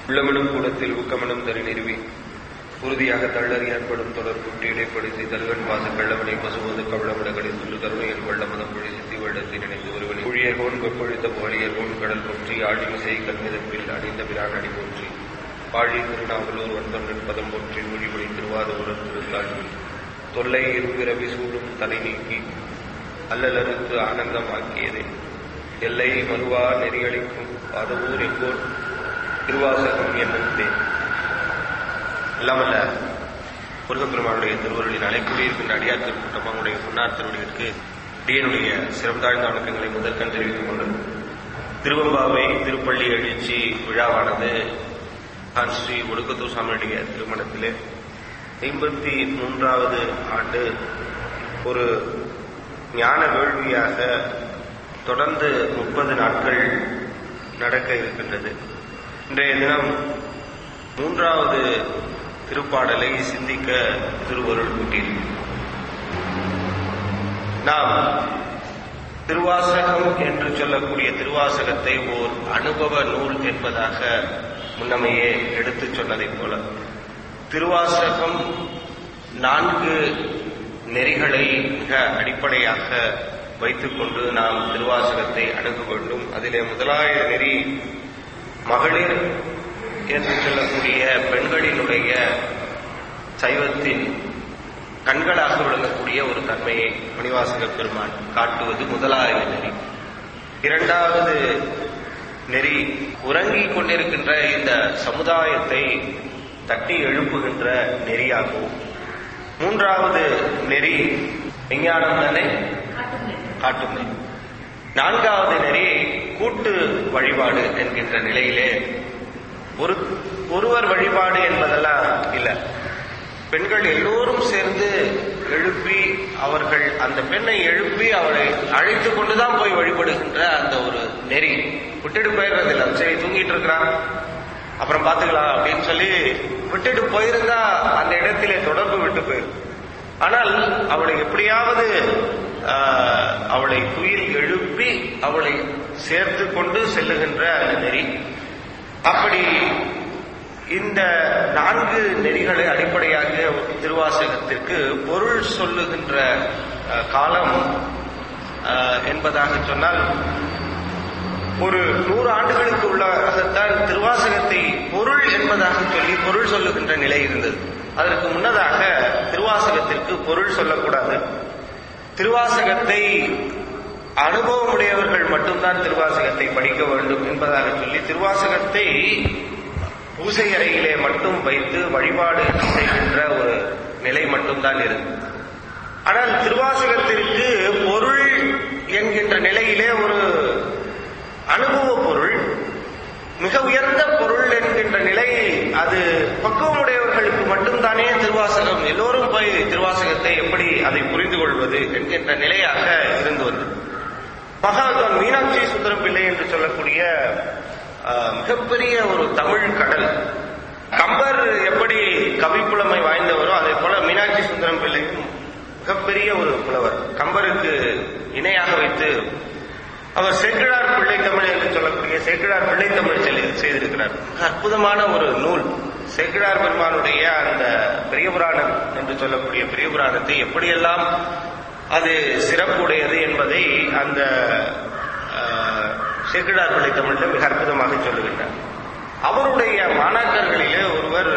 உள்ளமெனும் கூடத்தில் ஊக்கமெனும் தரி நிறுவி உறுதியாக தள்ளறி ஏற்படும் தொடர்புட்டி இடைப்படுத்தி தருகன் பாச கள்ளவனை பசுவது கவளமிட கடித்துள்ளு கருணையில் கொள்ள மதம் பொழி சித்தி வெள்ளத்தில் இணைந்து ஒருவனை குழியர்கோன் கொப்பொழித்த புகழியர்கோன் கடல் போற்றி ஆழிமிசை கல்மிதப்பில் அணிந்த பிரான் அடி போற்றி பாழி திருநாவலூர் வந்தொன்றன் பதம் போற்றி மொழிமொழி திருவாதூரன் திருத்தாழ்வி தொல்லை இருபிறவி சூடும் தலை நீக்கி அல்லலறுத்து ஆனந்தமாக்கியதே எல்லை மறுவா நெறியளிக்கும் பாதவூர் எங்கோர் திருவாசகம் என்னும் தேன் எல்லாமல்ல முருகப்பெருமானுடைய திருவருளின் அழைக்குடி இருக்கின்ற அடியார் திருக்கூட்டம் அவனுடைய முன்னார் திருவடிகளுக்கு அடியனுடைய சிறந்தாழ்ந்த வணக்கங்களை முதற்கண் தெரிவித்துக் கொண்டது திருவம்பாவை திருப்பள்ளி எழுச்சி விழாவானது தான் ஸ்ரீ ஒடுக்கத்தூர் சாமியுடைய திருமணத்திலே ஐம்பத்தி மூன்றாவது ஆண்டு ஒரு ஞான வேள்வியாக தொடர்ந்து முப்பது நாட்கள் நடக்க இருக்கின்றது இன்றைய தினம் மூன்றாவது திருப்பாடலை சிந்திக்க திருவருள் கூட்டியிருக்கிறோம் நாம் திருவாசகம் என்று சொல்லக்கூடிய திருவாசகத்தை ஓர் அனுபவ நூல் என்பதாக முன்னமையே எடுத்துச் சொன்னதைப் போல திருவாசகம் நான்கு நெறிகளை மிக அடிப்படையாக வைத்துக்கொண்டு நாம் திருவாசகத்தை அணுக வேண்டும் அதிலே முதலாய நெறி மகளிர் என்று சொல்லக்கூடிய பெண்களினுடைய சைவத்தின் கண்களாக விளங்கக்கூடிய ஒரு தன்மையை மணிவாசக பெருமான் காட்டுவது முதலாவது நெறி இரண்டாவது நெறி உறங்கிக் கொண்டிருக்கின்ற இந்த சமுதாயத்தை தட்டி எழுப்புகின்ற நெறியாகவும் மூன்றாவது நெறி விஞ்ஞானம் தானே காட்டும் நெறி நான்காவது நெறி கூட்டு வழிபாடு என்கின்ற நிலையிலே ஒரு ஒருவர் வழிபாடு என்பதெல்லாம் இல்லை பெண்கள் எல்லோரும் சேர்ந்து எழுப்பி அவர்கள் அந்த பெண்ணை எழுப்பி அவளை அழைத்து கொண்டுதான் போய் வழிபடுகின்ற அந்த ஒரு நெறி விட்டுட்டு போயிடுறது இல்லை சரி தூங்கிட்டு இருக்கிறான் அப்புறம் பார்த்துக்கலாம் அப்படின்னு சொல்லி விட்டுட்டு போயிருந்தா அந்த இடத்திலே தொடர்பு விட்டு போயிரும் ஆனால் அவளை எப்படியாவது அவளை துயில் எழுப்பி அவளை சேர்த்து கொண்டு செல்லுகின்ற அந்த நெறி அப்படி இந்த நான்கு நெறிகளை அடிப்படையாக திருவாசகத்திற்கு பொருள் சொல்லுகின்ற காலம் என்பதாக சொன்னால் ஒரு நூறு ஆண்டுகளுக்கு உள்ளாகத்தான் திருவாசகத்தை பொருள் என்பதாக சொல்லி பொருள் சொல்லுகின்ற நிலை இருந்தது அதற்கு முன்னதாக திருவாசகத்திற்கு பொருள் சொல்லக்கூடாது திருவாசகத்தை அனுபவமுடையவர்கள் மட்டும்தான் திருவாசகத்தை படிக்க வேண்டும் என்பதாக சொல்லி திருவாசகத்தை பூசை அறையிலே மட்டும் வைத்து வழிபாடு செய்கின்ற ஒரு நிலை மட்டும்தான் இருந்தது ஆனால் திருவாசகத்திற்கு பொருள் என்கின்ற நிலையிலே ஒரு அனுபவ பொருள் மிக உயர்ந்த பொருள் என்கின்ற நிலை அது பக்குவமுடையவர்களுக்கு மட்டும்தானே திருவாசகம் எல்லோரும் போய் திருவாசகத்தை எப்படி அதை புரிந்து கொள்வது என்கின்ற நிலையாக இருந்து வந்தது மகாத்மான் மீனாட்சி சுந்தரம் பிள்ளை என்று சொல்லக்கூடிய மிகப்பெரிய ஒரு தமிழ் கடல் கம்பர் எப்படி கவிப்புலமை வாய்ந்தவரோ அதே போல மீனாட்சி சுந்தரம் பிள்ளையும் மிகப்பெரிய ஒரு புலவர் கம்பருக்கு இணையாக வைத்து அவர் சேக்கிழார் பிள்ளை தமிழ் என்று சொல்லக்கூடிய சேக்கிழார் பிள்ளை தமிழ் செய்திருக்கிறார் அற்புதமான ஒரு நூல் சேக்கிழார் பெருமானுடைய அந்த பெரிய புராணம் என்று சொல்லக்கூடிய பெரிய புராணத்தை எப்படியெல்லாம் அது சிறப்புடையது என்பதை அந்த சேக்கிழார் பிள்ளை தமிழில் மிக அற்புதமாக சொல்லுகின்றார் அவருடைய மாணாக்கர்களிலே ஒருவர்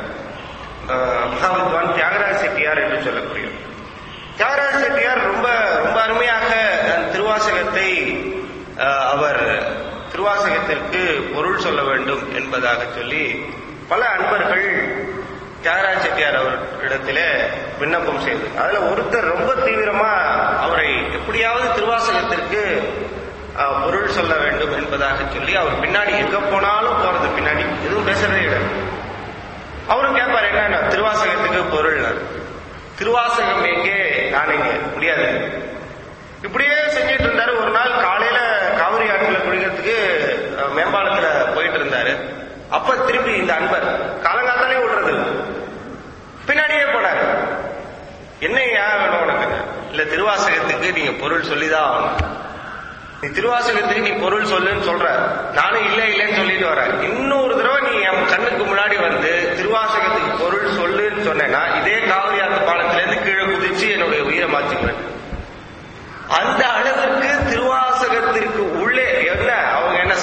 மகாவித்வான் தியாகராஜ செட்டியார் என்று சொல்லக்கூடிய தியாகராஜ செட்டியார் ரொம்ப ரொம்ப அருமையாக திருவாசகத்தை அவர் திருவாசகத்திற்கு பொருள் சொல்ல வேண்டும் என்பதாக சொல்லி பல அன்பர்கள் தியாகராஜ செட்டியார் அவரிடத்திலே விண்ணப்பம் செய்து அதுல ஒருத்தர் ரொம்ப தீவிரமா அவரை எப்படியாவது திருவாசகத்திற்கு பொருள் சொல்ல வேண்டும் என்பதாக சொல்லி அவர் பின்னாடி எங்க போனாலும் போறது பின்னாடி எதுவும் பேசுறதே கிடையாது அவரும் கேட்பார் என்ன திருவாசகத்துக்கு பொருள் திருவாசகம் எங்கே நான் எங்க முடியாது இப்படியே செஞ்சிட்டு இருந்தாரு ஒரு நாள் காலையில காவிரி ஆற்றுல குளிக்கிறதுக்கு மேம்பாலத்துல போயிட்டு இருந்தாரு அப்ப திருப்பி இந்த அன்பர் காலங்காத்தாலே விடுறது பின்னாடியே போனாரு என்ன ஏன் வேணும் உனக்கு இல்ல திருவாசகத்துக்கு நீங்க பொருள் சொல்லிதான் ஆகணும் நீ திருவாசகத்துக்கு நீ பொருள் சொல்லுன்னு சொல்ற நானும் இல்ல இல்லைன்னு சொல்லிட்டு வரேன் இன்னொரு தடவை நீ என்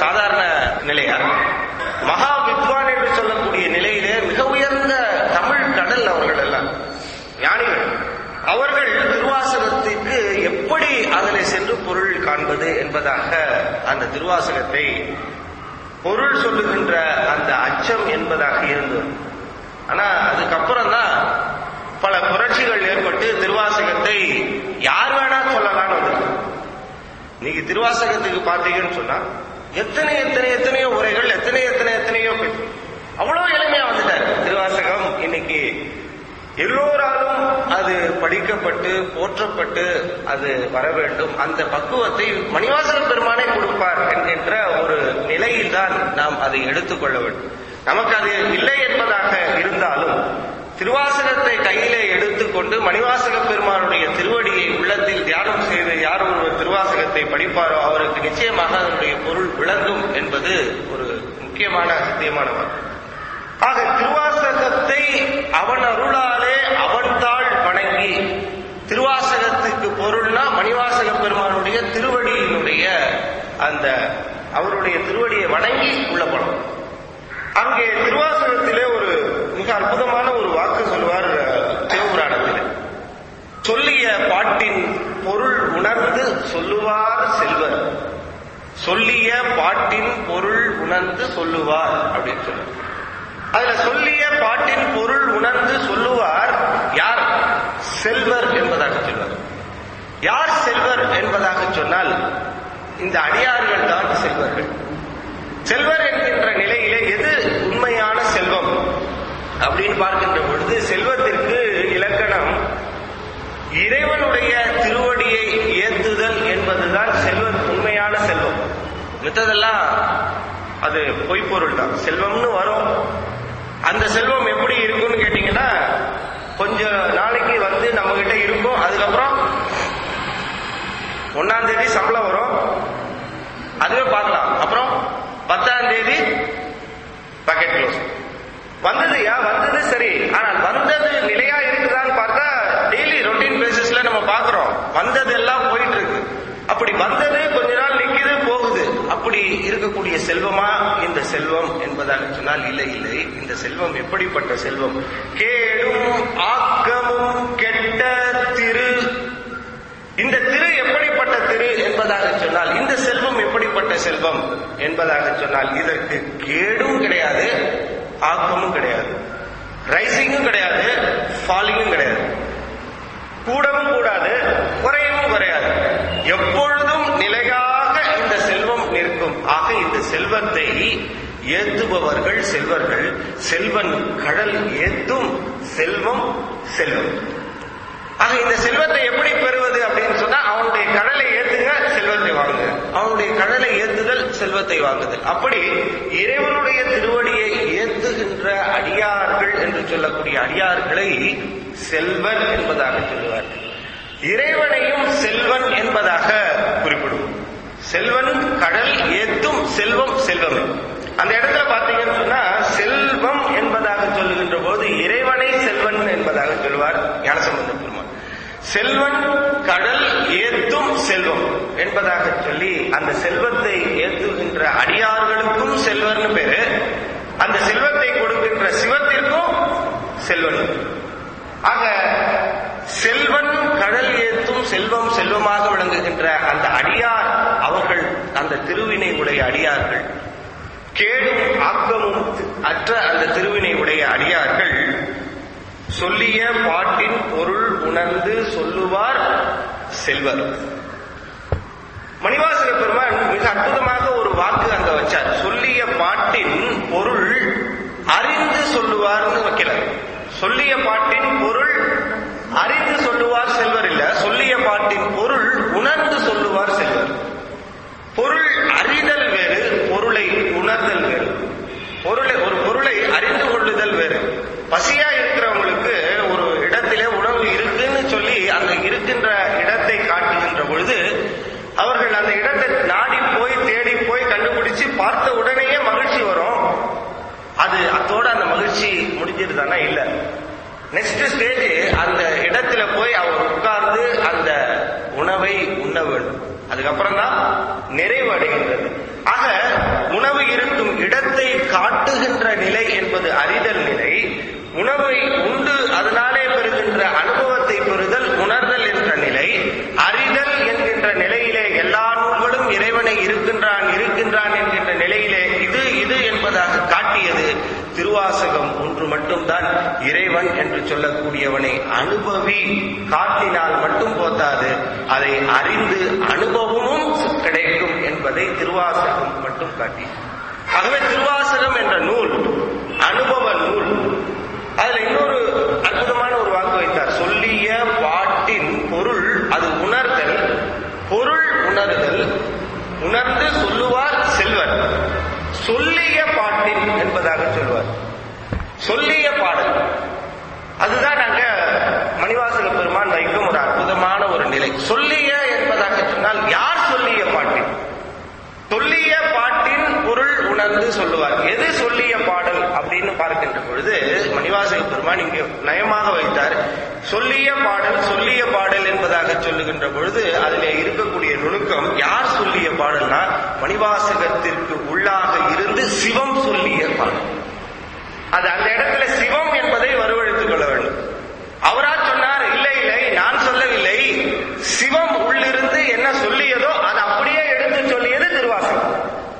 சாதாரண நிலையா மகா வித்வான் என்று சொல்லக்கூடிய நிலையிலே மிக உயர்ந்த தமிழ் கடல் அவர்கள் எல்லாம் ஞானிகள் அவர்கள் திருவாசகத்திற்கு எப்படி அதில் சென்று பொருள் காண்பது என்பதாக அந்த திருவாசகத்தை பொருள் சொல்லுகின்ற அந்த அச்சம் என்பதாக இருந்தது ஆனா அதுக்கப்புறம் தான் பல புரட்சிகள் ஏற்பட்டு திருவாசகத்தை யார் வேணா சொல்லலாம்னு வந்திருக்கு நீங்க திருவாசகத்துக்கு பார்த்தீங்கன்னு சொன்னா எத்தனை எத்தனை எத்தனையோ உரைகள் எத்தனை எத்தனை எத்தனையோ பேர் அவ்வளவு எளிமையா வந்துட்டார் திருவாசகம் இன்னைக்கு எல்லோராலும் அது படிக்கப்பட்டு போற்றப்பட்டு அது வர வேண்டும் அந்த பக்குவத்தை மணிவாசக பெருமானே கொடுப்பார் என்கின்ற ஒரு நிலையில்தான் நாம் அதை எடுத்துக்கொள்ள வேண்டும் நமக்கு அது இல்லை என்பதாக இருந்தாலும் திருவாசகத்தை கையிலே எடுத்துக்கொண்டு மணிவாசக பெருமானுடைய திருவடியை உள்ளத்தில் தியானம் செய்து யார் ஒருவர் திருவாசகத்தை படிப்பாரோ அவருக்கு நிச்சயமாக அதனுடைய பொருள் விளங்கும் என்பது ஒரு முக்கியமான சத்தியமான வாக்கு ஆக திருவாசகத்தை அவன் அருளாலே அவன் தாள் வணங்கி திருவாசகத்துக்கு பொருள்னா மணிவாசக பெருமானுடைய திருவடியினுடைய அந்த அவருடைய திருவடியை வணங்கி உள்ள படம் அங்கே திருவாசகத்திலே ஒரு மிக அற்புதமான ஒரு வாக்கு சொல்வார் சிவபுராணத்திலே சொல்லிய பாட்டின் பொருள் உணர்ந்து சொல்லுவார் செல்வர் சொல்லிய பாட்டின் பொருள் உணர்ந்து சொல்லுவார் அப்படின்னு சொல்லுவார் அதுல சொல்லிய பாட்டின் பொருள் உணர்ந்து சொல்லுவார் யார் செல்வர் என்பதாக சொல்வார் யார் செல்வர் என்பதாக சொன்னால் இந்த அடியார்கள் தான் செல்வர்கள் செல்வர் என்கின்ற நிலையிலே எது உண்மையான செல்வம் அப்படின்னு பார்க்கின்ற பொழுது செல்வத்திற்கு இலக்கணம் இறைவனுடைய திருவடியை ஏத்துதல் என்பதுதான் செல்வம் உண்மையான செல்வம் மித்ததெல்லாம் அது பொய்ப்பொருள் தான் செல்வம்னு வரும் அந்த செல்வம் எப்படி இருக்கும்னு கேட்டீங்கன்னா கொஞ்ச நாளைக்கு வந்து நம்ம கிட்ட இருக்கும் அதுக்கப்புறம் ஒன்னாம் தேதி சம்பளம் வரும் அதுவே பார்க்கலாம் அப்புறம் பத்தாம் தேதி பக்கெட் க்ளோஸ் வந்ததுயா வந்தது சரி ஆனால் வந்தது நிலையா இருக்குதான்னு பார்த்தா டெய்லி ரொட்டீன் பேசிஸ்ல நம்ம பாக்குறோம் வந்தது எல்லாம் போயிட்டு இருக்கு அப்படி வந்தது கொஞ்ச நாள் நிக்குது போகுது அப்படி இருக்கக்கூடிய செல்வமா இந்த செல்வம் என்பதாக சொன்னால் இல்லை இல்லை இந்த செல்வம் எப்படிப்பட்ட செல்வம் கேடும் ஆக்கமும் கெட்ட திரு இந்த திரு எப்படிப்பட்ட திரு என்பதாக சொன்னால் இந்த செல்வம் எப்படிப்பட்ட செல்வம் என்பதாக சொன்னால் இதற்கு கேடும் கிடையாது ஆக்கமும் கிடையாது ரைசிங்கும் கிடையாது ஃபாலிங்கும் கிடையாது கூடவும் கூடாது குறையவும் குறையாது எப்பொழுதும் நிலையாக இந்த செல்வம் நிற்கும் ஆக இந்த செல்வத்தை ஏத்துபவர்கள் செல்வர்கள் செல்வன் கடல் ஏத்தும் செல்வம் செல்வம் ஆக இந்த செல்வத்தை எப்படி பெறுவது அப்படின்னு சொன்னா அவனுடைய கடலை ஏத்துங்க செல்வத்தை வாங்குங்க அவனுடைய கடலை ஏத்துதல் செல்வத்தை வாங்குதல் அப்படி இறைவனுடைய திருவடியை ஏத்துகின்ற அடியார்கள் என்று சொல்லக்கூடிய அடியார்களை செல்வன் என்பதாக சொல்லுவார்கள் இறைவனையும் செல்வன் என்பதாக குறிப்பிடுவோம் செல்வன் கடல் ஏத்தும் செல்வம் செல்வம் அந்த இடத்துல பாத்தீங்கன்னு சொன்னா செல்வம் என்பதாக சொல்லுகின்ற போது இறைவனை செல்வன் என்பதாக சொல்வார் ஞானசம்பந்த பெருமான் செல்வன் கடல் ஏத்தும் செல்வம் என்பதாக சொல்லி அந்த செல்வத்தை ஏத்துகின்ற அடியார்களுக்கும் செல்வர்னு பேரு அந்த செல்வத்தை கொடுக்கின்ற சிவத்திற்கும் செல்வன் ஆக செல்வன் கடல் ஏத்தும் செல்வம் செல்வமாக விளங்குகின்ற அந்த அடியார் அவர்கள் அந்த திருவினை உடைய அடியார்கள் கேடும் ஆக்கமும் அற்ற அந்த திருவினை உடைய அடியார்கள் சொல்லிய பாட்டின் பொருள் உணர்ந்து சொல்லுவார் செல்வர் மணிவாசக பெருமான் மிக அற்புதமாக ஒரு வாக்கு அங்க வச்சார் சொல்லிய பாட்டின் பொருள் அறிந்து சொல்லுவார்னு வைக்கல சொல்லிய பாட்டின் பொருள் அறிந்து சொல்லுவார் செல்வர் இல்ல சொல்லிய பாட்டின் பொருள் உணர்ந்து சொல்லுவார் செல்வர் பொருள் அறிதல் வேறு பொருளை உணர்தல் வேறு பொருளை ஒரு பொருளை அறிந்து கொள்ளுதல் வேறு பசியா இருக்கிறவங்களுக்கு ஒரு இடத்திலே உணவு இருக்குன்னு சொல்லி அந்த இருக்கின்ற இடத்தை காட்டுகின்ற பொழுது அவர்கள் அந்த இடத்தை நாடி போய் தேடி போய் கண்டுபிடிச்சு பார்த்த உடனேயே மகிழ்ச்சி வரும் அது அதோட அந்த மகிழ்ச்சி முடிஞ்சிருதானா இல்ல நெக்ஸ்ட் ஸ்டேஜ் அந்த இடத்துல போய் அவர் உட்கார்ந்து அந்த உணவை உண்ண வேண்டும் அதுக்கப்புறம் தான் நிறைவு அடைகின்றது ஆக உணவை உண்டு அதனாலே பெறுகின்ற அனுபவத்தை பெறுதல் உணர்தல் என்ற நிலை அறிதல் என்கின்ற நிலையிலே எல்லா நூல்களும் இறைவனை இருக்கின்றான் இருக்கின்றான் என்கின்ற நிலையிலே இது இது என்பதாக காட்டியது திருவாசகம் ஒன்று மட்டும்தான் இறைவன் என்று சொல்லக்கூடியவனை அனுபவி காட்டினால் மட்டும் போதாது அதை அறிந்து அனுபவமும் கிடைக்கும் என்பதை திருவாசகம் மட்டும் காட்டி ஆகவே திருவாசகம் என்ற நூல் அனுபவ நூல் அதுல இன்னொரு அற்புதமான ஒரு வாக்கு வைத்தார் சொல்லிய பாட்டின் பொருள் அது உணர்தல் பொருள் உணர்தல் உணர்ந்து சொல்லுவார் செல்வர் சொல்லிய பாட்டின் என்பதாக சொல்வார் சொல்லிய பாடல் அதுதான் நாங்க மணிவாசக பெருமான் வைக்கும் ஒரு அற்புதமான ஒரு நிலை சொல்லிய என்பதாக சொன்னால் யார் சொல்லிய பாட்டின் சொல்லிய பாட்டின் பொருள் உணர்ந்து சொல்லுவார் எது சொல்லிய பாடல் அப்படின்னு பார்க்கின்ற பொழுது மணிவாசக பெருமான் இங்கே நயமாக வைத்தார் சொல்லிய பாடல் சொல்லிய பாடல் என்பதாக சொல்லுகின்ற பொழுது அதிலே இருக்கக்கூடிய நுணுக்கம் யார் சொல்லிய பாடல்னா மணிவாசகத்திற்கு உள்ளாக இருந்து சிவம் சொல்லிய பாடல் அது அந்த இடத்துல சிவம் என்பதை வருவழைத்துக் கொள்ள வேண்டும் அவரா சொன்னார் இல்லை இல்லை நான் சொல்லவில்லை சிவம் உள்ளிருந்து என்ன சொல்லியதோ அது அப்படியே எடுத்து சொல்லியது திருவாசகம்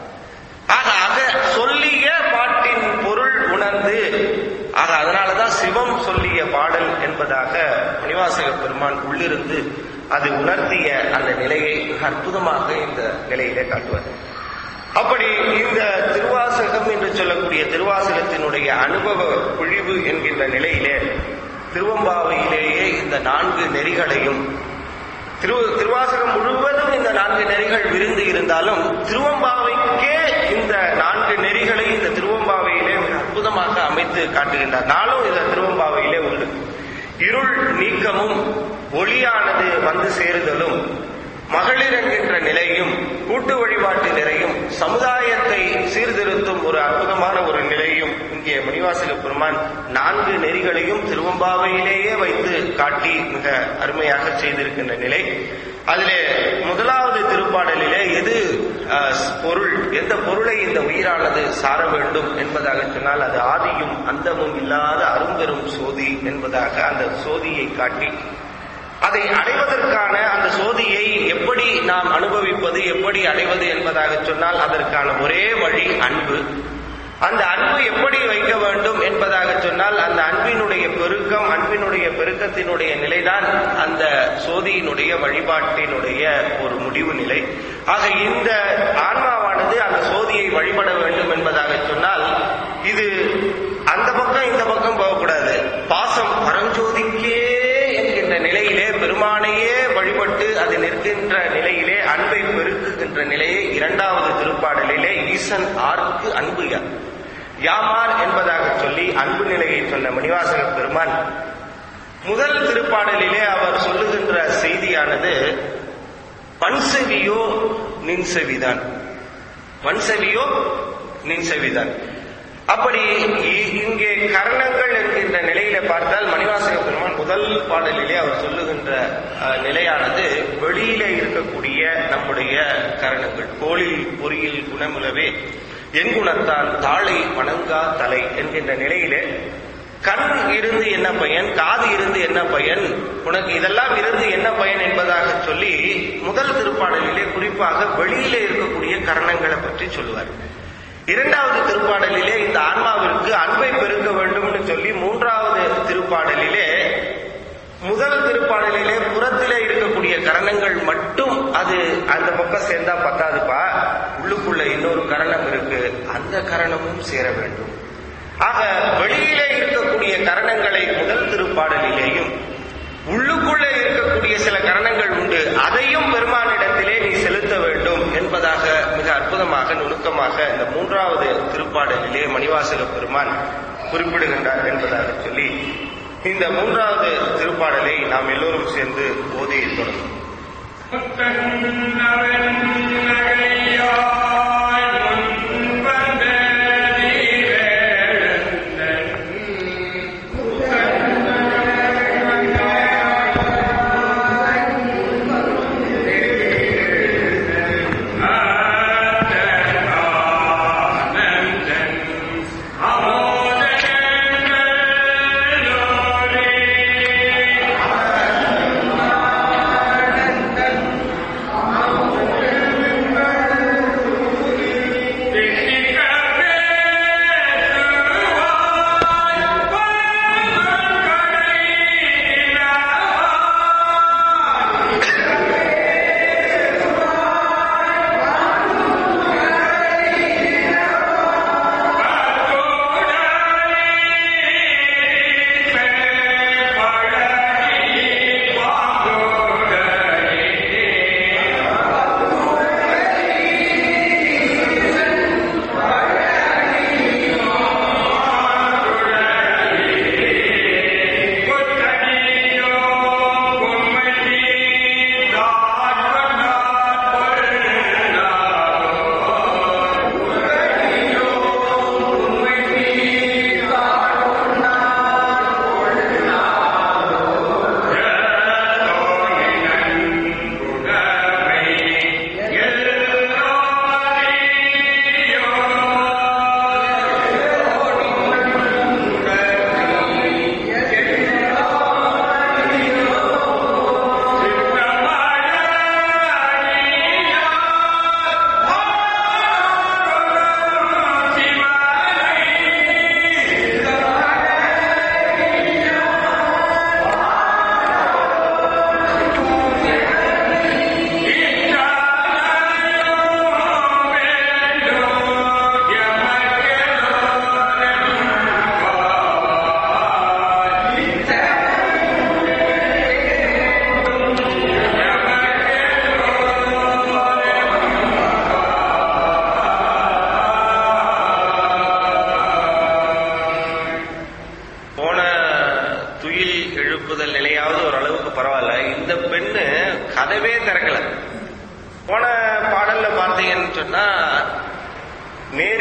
ஆக ஆக சொல்லிய பாட்டின் பொருள் உணர்ந்து ஆக அதனாலதான் சிவம் சொல்லிய பாடல் என்பதாக மணிவாசக பெருமான் உள்ளிருந்து அது உணர்த்திய அந்த நிலையை மிக அற்புதமாக இந்த நிலையிலே காட்டுவார் அப்படி இந்த திருவாசகம் என்று சொல்லக்கூடிய திருவாசகத்தினுடைய அனுபவ பொழிவு என்கின்ற நிலையிலே திருவம்பாவையிலேயே இந்த நான்கு நெறிகளையும் திரு திருவாசகம் முழுவதும் இந்த நான்கு நெறிகள் விருந்து இருந்தாலும் திருவம்பாவைக்கே இந்த நான்கு நெறிகளை இந்த திருவம்பாவையிலே மிக அற்புதமாக அமைத்து காட்டுகின்றார் நாளும் இந்த திருவம்பாவையிலே உண்டு இருள் நீக்கமும் ஒளியானது வந்து சேருதலும் மகளிர் என்கின்ற நிலையும் கூட்டு வழிபாட்டு நிலையும் சமுதாயத்தை சீர்திருத்தும் ஒரு அற்புதமான ஒரு நிலையும் இங்கே மணிவாசக பெருமான் நான்கு நெறிகளையும் திருவம்பாவையிலேயே வைத்து காட்டி மிக அருமையாக செய்திருக்கின்ற நிலை அதிலே முதலாவது திருப்பாடலிலே எது அஹ், பொருள் எந்த பொருளை இந்த உயிரானது சார வேண்டும் என்பதாக சொன்னால் அது ஆதியும் அந்தமும் இல்லாத அரும்பெரும் சோதி என்பதாக அந்த சோதியை காட்டி அதை அடைவதற்கான அந்த சோதியை எப்படி நாம் அனுபவிப்பது எப்படி அடைவது என்பதாக சொன்னால் அதற்கான ஒரே வழி அன்பு அந்த அன்பு எப்படி வைக்க வேண்டும் என்பதாக சொன்னால் அந்த அன்பினுடைய பெருக்கம் அன்பினுடைய பெருக்கத்தினுடைய நிலைதான் அந்த சோதியினுடைய வழிபாட்டினுடைய ஒரு முடிவு நிலை ஆக இந்த ஆன்மாவானது அந்த சோதியை வழிபட வேண்டும் என்பதாக சொன்னால் இது அந்த பக்கம் இந்த பக்கம் போகக்கூடாது பாசம் பரஞ்சோதிக்கே என்கின்ற நிலையிலே பெருமானையே வழிபட்டு அது நிற்கின்ற நிலையிலே அன்பை பெருக்குகின்ற நிலையை இரண்டாவது திருப்பாடலிலே ஈசன் ஆர்க்கு அன்பு யார் யாமார் என்பதாக சொல்லி அன்பு நிலையை சொன்ன மணிவாசக பெருமான் முதல் திருப்பாடலிலே அவர் சொல்லுகின்ற செய்தியானது பன்செவியோ நின்செவிதான் பன்செவியோ நின்செவிதான் அப்படி இ- இங்கே கரணங்கள் என்கின்ற நிலையில பார்த்தால் மணிவாசக பெருமான் முதல் பாடலிலே அவர் சொல்லுகின்ற அஹ், நிலையானது வெளியிலே இருக்கக்கூடிய நம்முடைய கரணங்கள் கோளில் பொறியில் குணமுலவே என் குணத்தான் தாளை வணங்கா தலை என்கின்ற நிலையிலே கண் இருந்து என்ன பயன் காது இருந்து என்ன பயன் உனக்கு இதெல்லாம் இருந்து என்ன பயன் என்பதாக சொல்லி முதல் திருப்பாடலிலே குறிப்பாக வெளியிலே இருக்கக்கூடிய கரணங்களை பற்றி சொல்லுவார் இரண்டாவது திருப்பாடலிலே இந்த ஆன்மாவிற்கு அன்பை பெருக்க வேண்டும்னு சொல்லி மூன்றாவது திருப்பாடலிலே முதல் திருப்பாடலிலே புறத்திலே இருக்கக்கூடிய கரணங்கள் மட்டும் அது அந்த பக்கம் சேர்ந்தா பத்தாதுப்பா உள்ளுக்குள்ள இன்னொரு கரணம் இருக்கு அந்த கரணமும் சேர வேண்டும் ஆக வெளியிலே இருக்கக்கூடிய கரணங்களை முதல் திருப்பாடலிலேயும் உள்ளுக்குள்ளே இருக்கக்கூடிய சில கரணங்கள் உண்டு அதையும் பெருமானிடத்திலே நீ செலுத்த வேண்டும் என்பதாக மிக அற்புதமாக நுணுக்கமாக இந்த மூன்றாவது திருப்பாடலிலே மணிவாசக பெருமான் குறிப்பிடுகின்றார் என்பதாக சொல்லி இந்த மூன்றாவது திருப்பாடலை நாம் எல்லோரும் சேர்ந்து ஓதி தொடங்கும் ஆனந்தன் அமோதங்கள்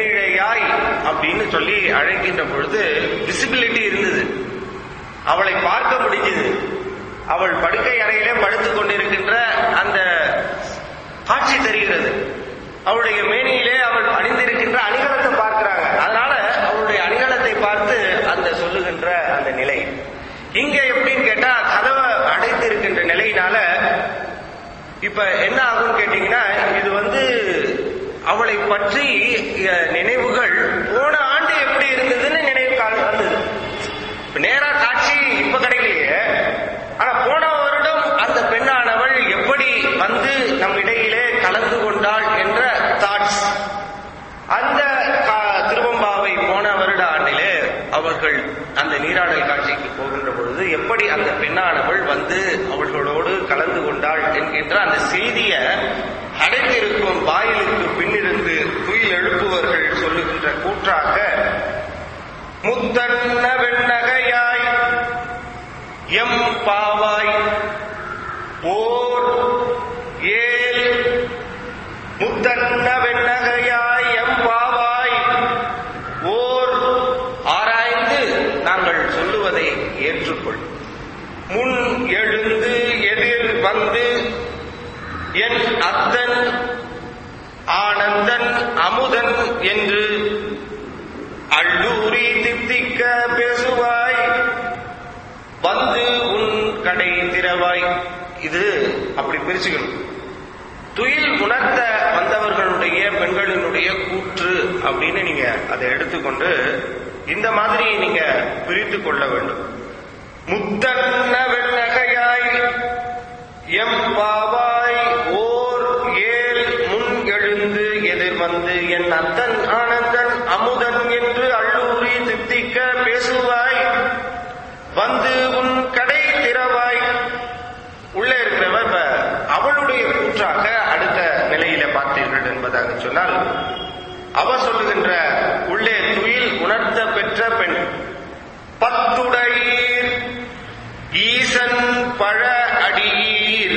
வெண்ணிழையாய் அப்படின்னு சொல்லி அழைக்கின்ற பொழுது விசிபிலிட்டி இருந்தது அவளை பார்க்க முடிஞ்சது அவள் படுக்கை அறையிலே படுத்துக் கொண்டிருக்கின்ற அந்த காட்சி தெரிகிறது அவளுடைய மேனியிலே அவள் அணிந்திருக்கின்ற அணிகலத்தை பார்க்கிறாங்க அதனால அவளுடைய அணிகலத்தை பார்த்து அந்த சொல்லுகின்ற அந்த நிலை இங்க எப்படின்னு கேட்டா கதவை அடைத்து இருக்கின்ற நிலையினால இப்ப என்ன ஆகும்னு கேட்டீங்கன்னா இது வந்து அவளை பற்றி அஹ், நினைவுகள் போன ஆண்டு எப்படி இருந்ததுன்னு நினைவு கால் வந்தது இப்ப நேரா காட்சி இப்ப கிடைக்கலையே ஆனா போன வருடம் அந்த பெண்ணானவள் எப்படி வந்து நம் இடையிலே கலந்து கொண்டாள் என்ற தாட்ஸ் அந்த கா- திருவம்பாவை போன வருட ஆண்டிலே அவர்கள் அந்த நீராடல் காட்சிக்கு போகின்ற பொழுது எப்படி அந்த பெண்ணானவள் வந்து அவர்களோடு கலந்து கொண்டாள் என்கின்ற அந்த செய்திய அடைந்திருக்கும் வாயிலுக்கு பின்னிருந்து துயில் எழுப்புவர்கள் சொல்லுகின்ற கூற்றாக முத்தன்ன வெண்ணகையாய் எம் பாவாய் ஓர் ஏல் முத்தன்ன வெண்ணகையாய் எம் பாவாய் ஓர் ஆராய்ந்து நாங்கள் சொல்லுவதை ஏற்றுக்கொள் முன் எழுந்து எதிர் வந்து என் அத்தன் ஆனந்தன் அமுதன் என்று அள்ளூரி தித்திக்க பேசுவாய் வந்து உன் கடை திறவாய் இது அப்படி பிரிச்சுக்கணும் துயில் உணர்த்த வந்தவர்களுடைய பெண்களினுடைய கூற்று அப்படின்னு நீங்க அதை எடுத்துக்கொண்டு இந்த மாதிரி நீங்க பிரித்து கொள்ள வேண்டும் முத்தன்ன வெண்ணகையாய் எம் பாவாய் ஓர் ஏல் முன் எழுந்து எதிர் வந்து என் அத்தன் ஆனந்தன் அமுதன் என்று அள்ளூரி தித்திக்க பேசுவாய் வந்து உன் கடை திறவாய் உள்ளே இருக்கிறவ இப்ப அவளுடைய கூற்றாக அடுத்த நிலையில பார்த்தீர்கள் என்பதாக சொன்னால் அவ சொல்லுகின்ற உள்ளே துயில் உணர்த்த பெற்ற பெண் பத்துடையீர் ஈசன் பழ அடியீர்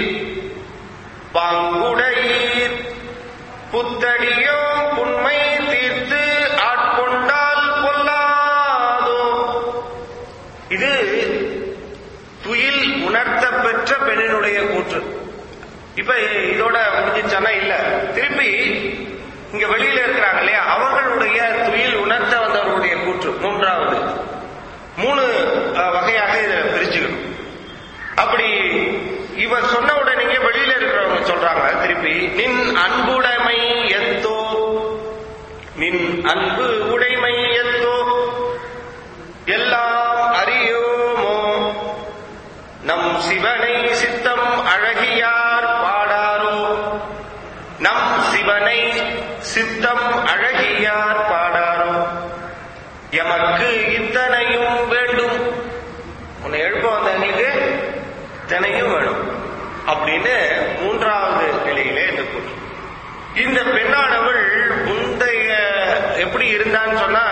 பாங்குடையீர் புத்தடியோ புண்மை தீர்த்து ஆட்கொண்டால் கொல்லாதோ இது துயில் உணர்த்த பெற்ற பெண்ணினுடைய கூற்று இப்ப இதோட முடிஞ்சிச்சானா இல்ல திருப்பி இங்க வெளியில இருக்கிறாங்க இல்லையா அவர்களுடைய துயில் உணர்த்த வந்தவர்களுடைய கூற்று மூன்றாவது மூணு அஹ், வகையாக இதை பிரிச்சுக்கணும் அப்படி இவர் சொன்ன உடனே வெளியில இருக்கிறவங்க சொல்றாங்க திருப்பி நின் அன்புடைமை எத்தோ நின் அன்பு உடைமை எத்தோ எல்லாம் அறியோமோ நம் சிவனை சித்தம் அழகியார் பாடாரோ நம் சிவனை சித்தம் அழகியார் பாடாரோ எமக்கு இத்தனையும் வேண்டும் உன்னை எழுப்ப வந்தவங்களுக்கு இத்தனையும் வேணும் அப்படின்னு மூன்றாவது நிலையிலே இந்த கூற்று இந்த பெண்ணானவள் முந்தைய எப்படி இருந்தான்னு சொன்னா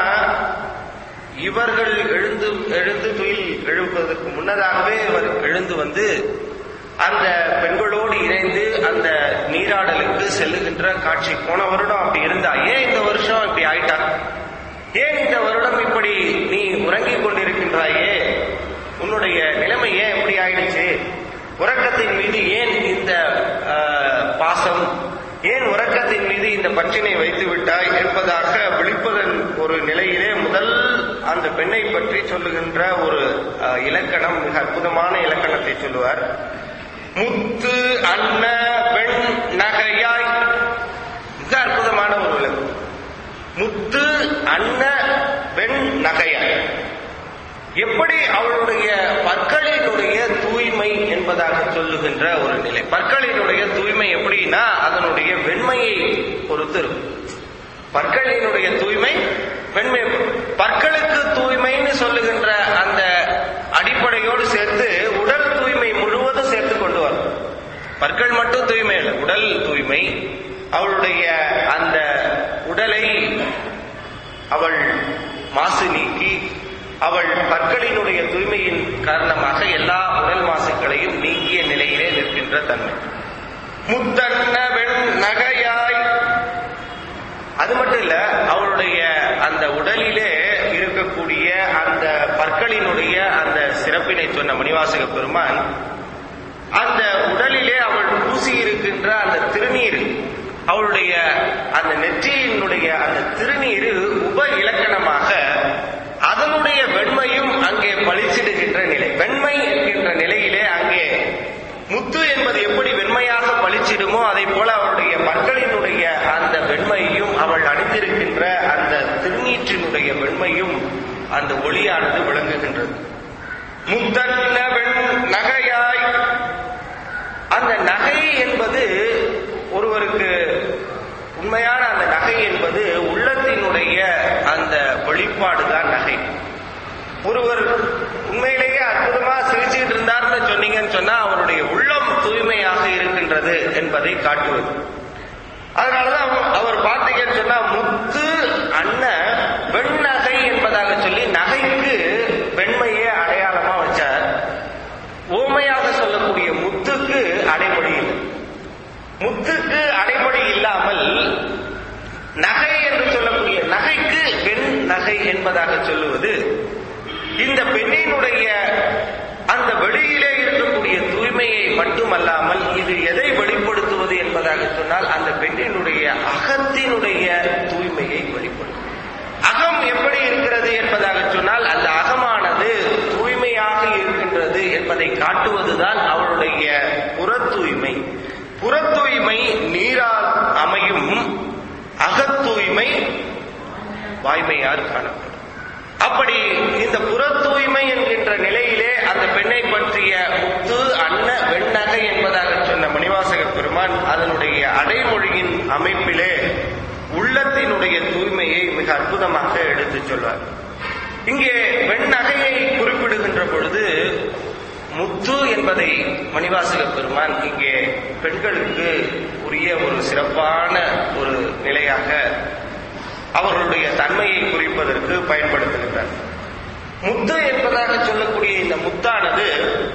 இவர்கள் எழுந்து எழுந்து துயில் எழுப்பதற்கு முன்னதாகவே இவர் எழுந்து வந்து அந்த பெண்களோடு இணைந்து அந்த நீராடலுக்கு செல்லுகின்ற காட்சி போன வருடம் அப்படி இருந்தா ஏன் இந்த வருஷம் இப்படி ஆயிட்டா ஏன் இந்த வருடம் இப்படி நீ உறங்கிக் கொண்டிருக்கின்றாயே உன்னுடைய நிலைமை ஏன் இப்படி ஆயிடுச்சு உறக்கத்தின் மீது ஏன் இந்த ஆஹ், பாசம் ஏன் உறக்கத்தின் மீது இந்த பற்றினை வைத்து விட்டாய் என்பதாக விழிப்பதன் ஒரு நிலையிலே முதல் அந்த பெண்ணை பற்றி சொல்லுகின்ற ஒரு ஆஹ், இலக்கணம் மிக அற்புதமான இலக்கணத்தை சொல்லுவார் முத்து அன்ன பெண் நகையாய் மிக அற்புதமான ஒரு விளக்கம் முத்து அன்ன பெண் நகையாய் எப்படி அவளுடைய பற்களினுடைய தூய்மை என்பதாக சொல்லுகின்ற ஒரு நிலை பற்களினுடைய தூய்மை எப்படின்னா அதனுடைய வெண்மையை பொறுத்து இருக்கும் பற்களினுடைய தூய்மை வெண்மை பற்களுக்கு தூய்மைன்னு சொல்லுகின்ற அந்த அடிப்படையோடு சேர்த்து உடல் தூய்மை முழுவதும் சேர்த்து கொண்டு வரும் பற்கள் மட்டும் தூய்மை இல்லை உடல் தூய்மை அவளுடைய அந்த உடலை அவள் மாசு நீக்கி அவள் பற்களினுடைய தூய்மையின் காரணமாக எல்லா உடல் மாசுக்களையும் நீக்கிய நிலையிலே நிற்கின்ற தன்மை முத்தன்ன வெண் நகையாய் அது மட்டும் இல்ல அவளுடைய அந்த உடலிலே இருக்கக்கூடிய அந்த பற்களினுடைய அந்த சிறப்பினை சொன்ன மணிவாசக பெருமான் அந்த உடலிலே அவள் பூசி இருக்கின்ற அந்த திருநீர் அவளுடைய அந்த நெற்றியினுடைய அந்த திருநீர் உப இலக்கணமாக அதனுடைய வெண்மையும் அங்கே பளிச்சிடுகின்ற நிலை வெண்மை என்கின்ற நிலையிலே அங்கே முத்து என்பது எப்படி வெண்மையாக பளிச்சிடுமோ அதை போல அவளுடைய பற்களினுடைய அந்த வெண்மையும் அவள் அணிந்திருக்கின்ற அந்த திருநீற்றினுடைய வெண்மையும் அந்த ஒளியானது விளங்குகின்றது முத்தன்ன வெண் நகையாய் அந்த நகை என்பது ஒருவருக்கு உண்மையான அந்த நகை என்பது உள்ளத்தினுடைய அந்த வெளிப்பாடு தான் நகை ஒருவர் உண்மையிலேயே அற்புதமா சிரிச்சுட்டு இருந்தார்னு சொன்னீங்கன்னு சொன்னா அவருடைய உள்ளம் தூய்மையாக இருக்கின்றது என்பதை காட்டுவது அதனாலதான் அவர்- அவர் பார்த்தீங்கன்னு சொன்னா முத்து அண்ண வெண்ணகை என்பதாக சொல்லி நகைக்கு வெண்மையே அடையாளமா வச்சார் ஓமையாக சொல்லக்கூடிய முத்துக்கு அடைமொழி இல்லை முத்துக்கு அடைமொழி இல்லாமல் நகை என்று சொல்லக்கூடிய நகைக்கு பெண் நகை என்பதாக சொல்லுவது இந்த பெண்ணினுடைய அந்த வெளியிலே இருக்கக்கூடிய தூய்மையை மட்டுமல்லாமல் இது எதை வெளிப்படுத்துவது என்பதாக சொன்னால் அந்த பெண்ணினுடைய அகத்தினுடைய தூய்மையை வெளிப்படுத்தும் அகம் எப்படி இருக்கிறது என்பதாக சொன்னால் அந்த அகமானது தூய்மையாக இருக்கின்றது என்பதை காட்டுவதுதான் அவளுடைய புற தூய்மை புற தூய்மை நீரால் அமையும் அகத்தூய்மை வாய்மையால் காணப்படும் அப்படி இந்த புற தூய்மை என்கின்ற நிலையிலே அந்த பெண்ணை பற்றிய முத்து அன்ன வெண்ணகை என்பதாக சொன்ன மணிவாசக பெருமான் அதனுடைய அடைமொழியின் அமைப்பிலே உள்ளத்தினுடைய தூய்மையை மிக அற்புதமாக எடுத்துச் சொல்வார் இங்கே வெண்ணகையை குறிப்பிடுகின்ற பொழுது முத்து என்பதை மணிவாசக பெருமான் இங்கே பெண்களுக்கு உரிய ஒரு சிறப்பான ஒரு நிலையாக அவர்களுடைய தன்மையை குறிப்பதற்கு பயன்படுத்துகின்றார் முத்து என்பதாக சொல்லக்கூடிய இந்த முத்தானது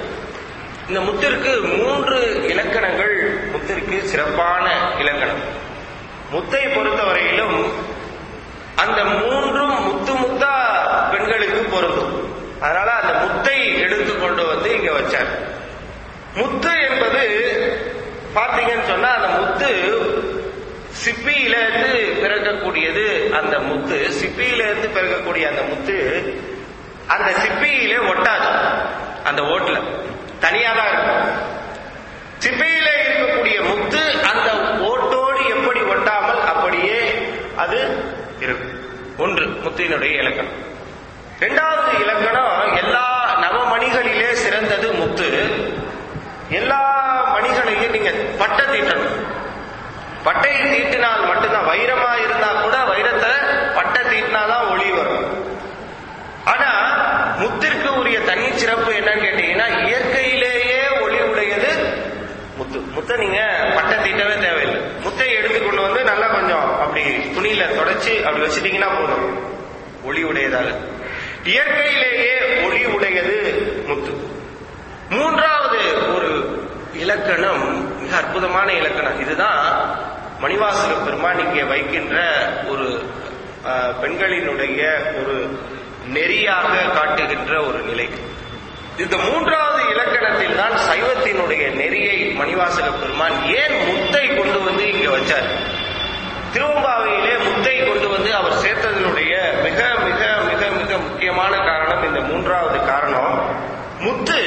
இந்த முத்திற்கு மூன்று இலக்கணங்கள் முத்திற்கு சிறப்பான இலக்கணம் முத்தை பொறுத்தவரையிலும் அந்த மூன்றும் முத்து முத்தா பெண்களுக்கு பொருந்தும் அதனால அந்த முத்தை எடுத்து கொண்டு வந்து இங்க வச்சார் முத்து என்பது பாத்தீங்கன்னு சொன்னா அந்த முத்து சிப்பியில இருந்து பிறக்கக்கூடியது அந்த முத்து சிப்பியில இருந்து பிறக்கக்கூடிய அந்த முத்து அந்த சிப்பியில ஒட்டாது அந்த ஓட்டுல தனியா தான் இருக்கும் சிப்பியில இருக்கக்கூடிய முத்து அந்த ஓட்டோடு எப்படி ஒட்டாமல் அப்படியே அது இருக்கும் ஒன்று முத்தினுடைய இலக்கணம் இரண்டாவது இலக்கணம் எல்லா நவமணிகளிலே சிறந்தது முத்து எல்லா மணிகளையும் நீங்க பட்டை தீட்டணும் பட்டையை தீட்டினால் மட்டும்தான் வைரமா இருந்தா கூட வைரத்தை பட்டை தீட்டினாதான் ஒளி வரும் ஆனா முத்திற்கு உரிய தனி சிறப்பு என்னன்னு கேட்டீங்கன்னா இயற்கையிலேயே ஒளி உடையது முத்து முத்தை நீங்க பட்டை தீட்டவே தேவையில்லை முத்தை எடுத்து கொண்டு வந்து நல்லா கொஞ்சம் அப்படி துணியில தொடச்சு அப்படி வச்சுட்டீங்கன்னா போதும் ஒளி உடையதாக இயற்கையிலேயே ஒளி உடையது முத்து மூன்றாவது ஒரு இலக்கணம் மிக அற்புதமான இலக்கணம் இதுதான் மணிவாசக பெருமான் இங்கே வைக்கின்ற ஒரு அஹ், பெண்களினுடைய ஒரு நெறியாக காட்டுகின்ற ஒரு நிலை இந்த மூன்றாவது இலக்கணத்தில் தான் சைவத்தினுடைய நெறியை மணிவாசக பெருமான் ஏன் முத்தை கொண்டு வந்து இங்க வச்சார் திருவம்பாவையிலே முத்தை கொண்டு வந்து அவர் சேர்த்ததனுடைய மிக மிக மிக மிக முக்கியமான காரணம் இந்த மூன்றாவது காரணம் முத்து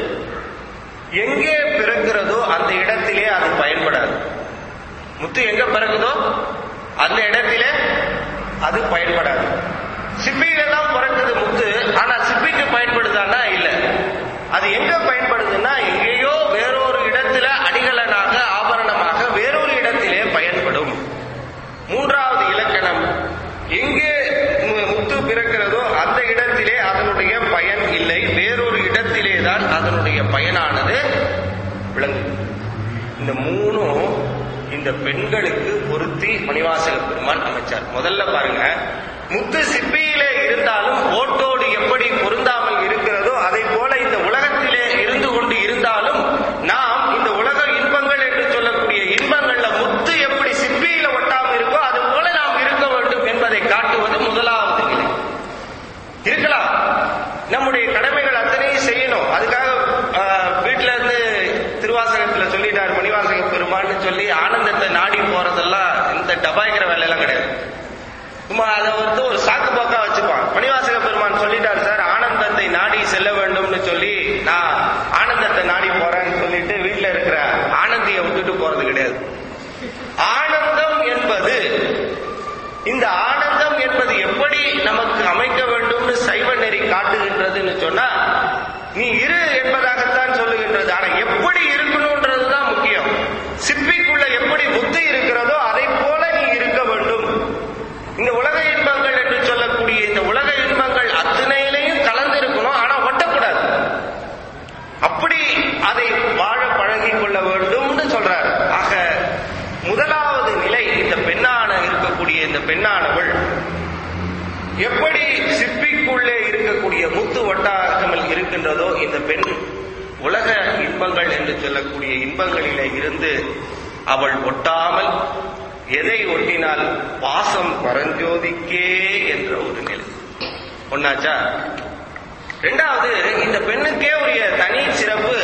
எங்கே பிறக்கிறதோ அந்த இடத்திலே அது பயன்படாது முத்து எங்க பிறகுதோ அந்த இடத்திலே அது பயன்படாது சிப்பியில தான் பிறக்குது முத்து ஆனா சிப்பிக்கு பயன்படுதானா இல்ல அது எங்க பயன்படுதுன்னா எங்கேயோ வேறொரு இடத்துல அடிகளனாக ஆபரணமாக வேறொரு இடத்திலே பயன்படும் மூன்றாவது இலக்கணம் எங்கே மு- முத்து பிறக்கிறதோ அந்த இடத்திலே அதனுடைய பயன் இல்லை வேறொரு இடத்திலே தான் அதனுடைய பயனானது விளங்கும் இந்த மூணும் இந்த பெண்களுக்கு பொருத்தி மணிவாசக பெருமான் அமைச்சார் முதல்ல பாருங்க முத்து சிப்பியிலே இருந்தாலும் ஓட்டோடு எப்படி பொருந்தாமல் இருக்கிறதோ அதை போல இந்த உலகத்திலே இருந்து கொண்டு இருந்தாலும் நாம் இந்த உலக இன்பங்கள் என்று சொல்லக்கூடிய இன்பங்கள்ல முத்து எப்படி சிப்பியில ஒட்டாமல் இருக்கோ அது போல நாம் ஆனந்தத்தை நாடி போறதெல்லாம் இந்த டபாய்க்கிற வேலையெல்லாம் கிடையாது சும்மா அதை வந்து ஒரு சாக்கு போக்கா வச்சுப்பான் மணிவாசக பெருமான் சொல்லிட்டாரு சார் ஆனந்தத்தை நாடி செல்ல வேண்டும்னு சொல்லி நான் ஆனந்தத்தை நாடி போறேன்னு சொல்லிட்டு வீட்டுல இருக்கிற ஆனந்தியை விட்டுட்டு போறது கிடையாது ஆனந்தம் என்பது இந்த ஆனந்தம் என்பது எப்படி நமக்கு அமைக்க வேண்டும்னு சைவ நெறி காட்டுகின்றதுன்னு சொன்னா நீ இரு என்பதாகத்தான் சொல்லுகின்றது ஆனா எப்படி இருக்கணும்ன்றதுதான் முக்கியம் சிற்பிக்குள்ள எப்படி புத்தி இருக்கிறதோ அதை போல நீ இருக்க வேண்டும் இந்த உலக இன்பங்கள் என்று சொல்லக்கூடிய இந்த உலக இன்பங்கள் அத்தனையிலையும் கலந்து இருக்கணும் ஆனா ஒட்டக்கூடாது அப்படி அதை வாழ பழகிக் கொள்ள வேண்டும்னு சொல்றார் ஆக முதலாவது நிலை இந்த பெண்ணான இருக்கக்கூடிய இந்த பெண்ணானவள் எப்படி சிற்பிக்குள்ளே இருக்கக்கூடிய முத்து ஒட்டாமல் இருக்கின்றதோ இந்த பெண் உலக இன்பங்கள் என்று சொல்லக்கூடிய இன்பங்களிலே இருந்து அவள் ஒட்டாமல் எதை ஒட்டினால் பாசம் பரஞ்சோதிக்கே என்ற ஒரு நிலை ஒன்னாச்சா ரெண்டாவது இந்த பெண்ணுக்கே உரிய தனி சிறப்பு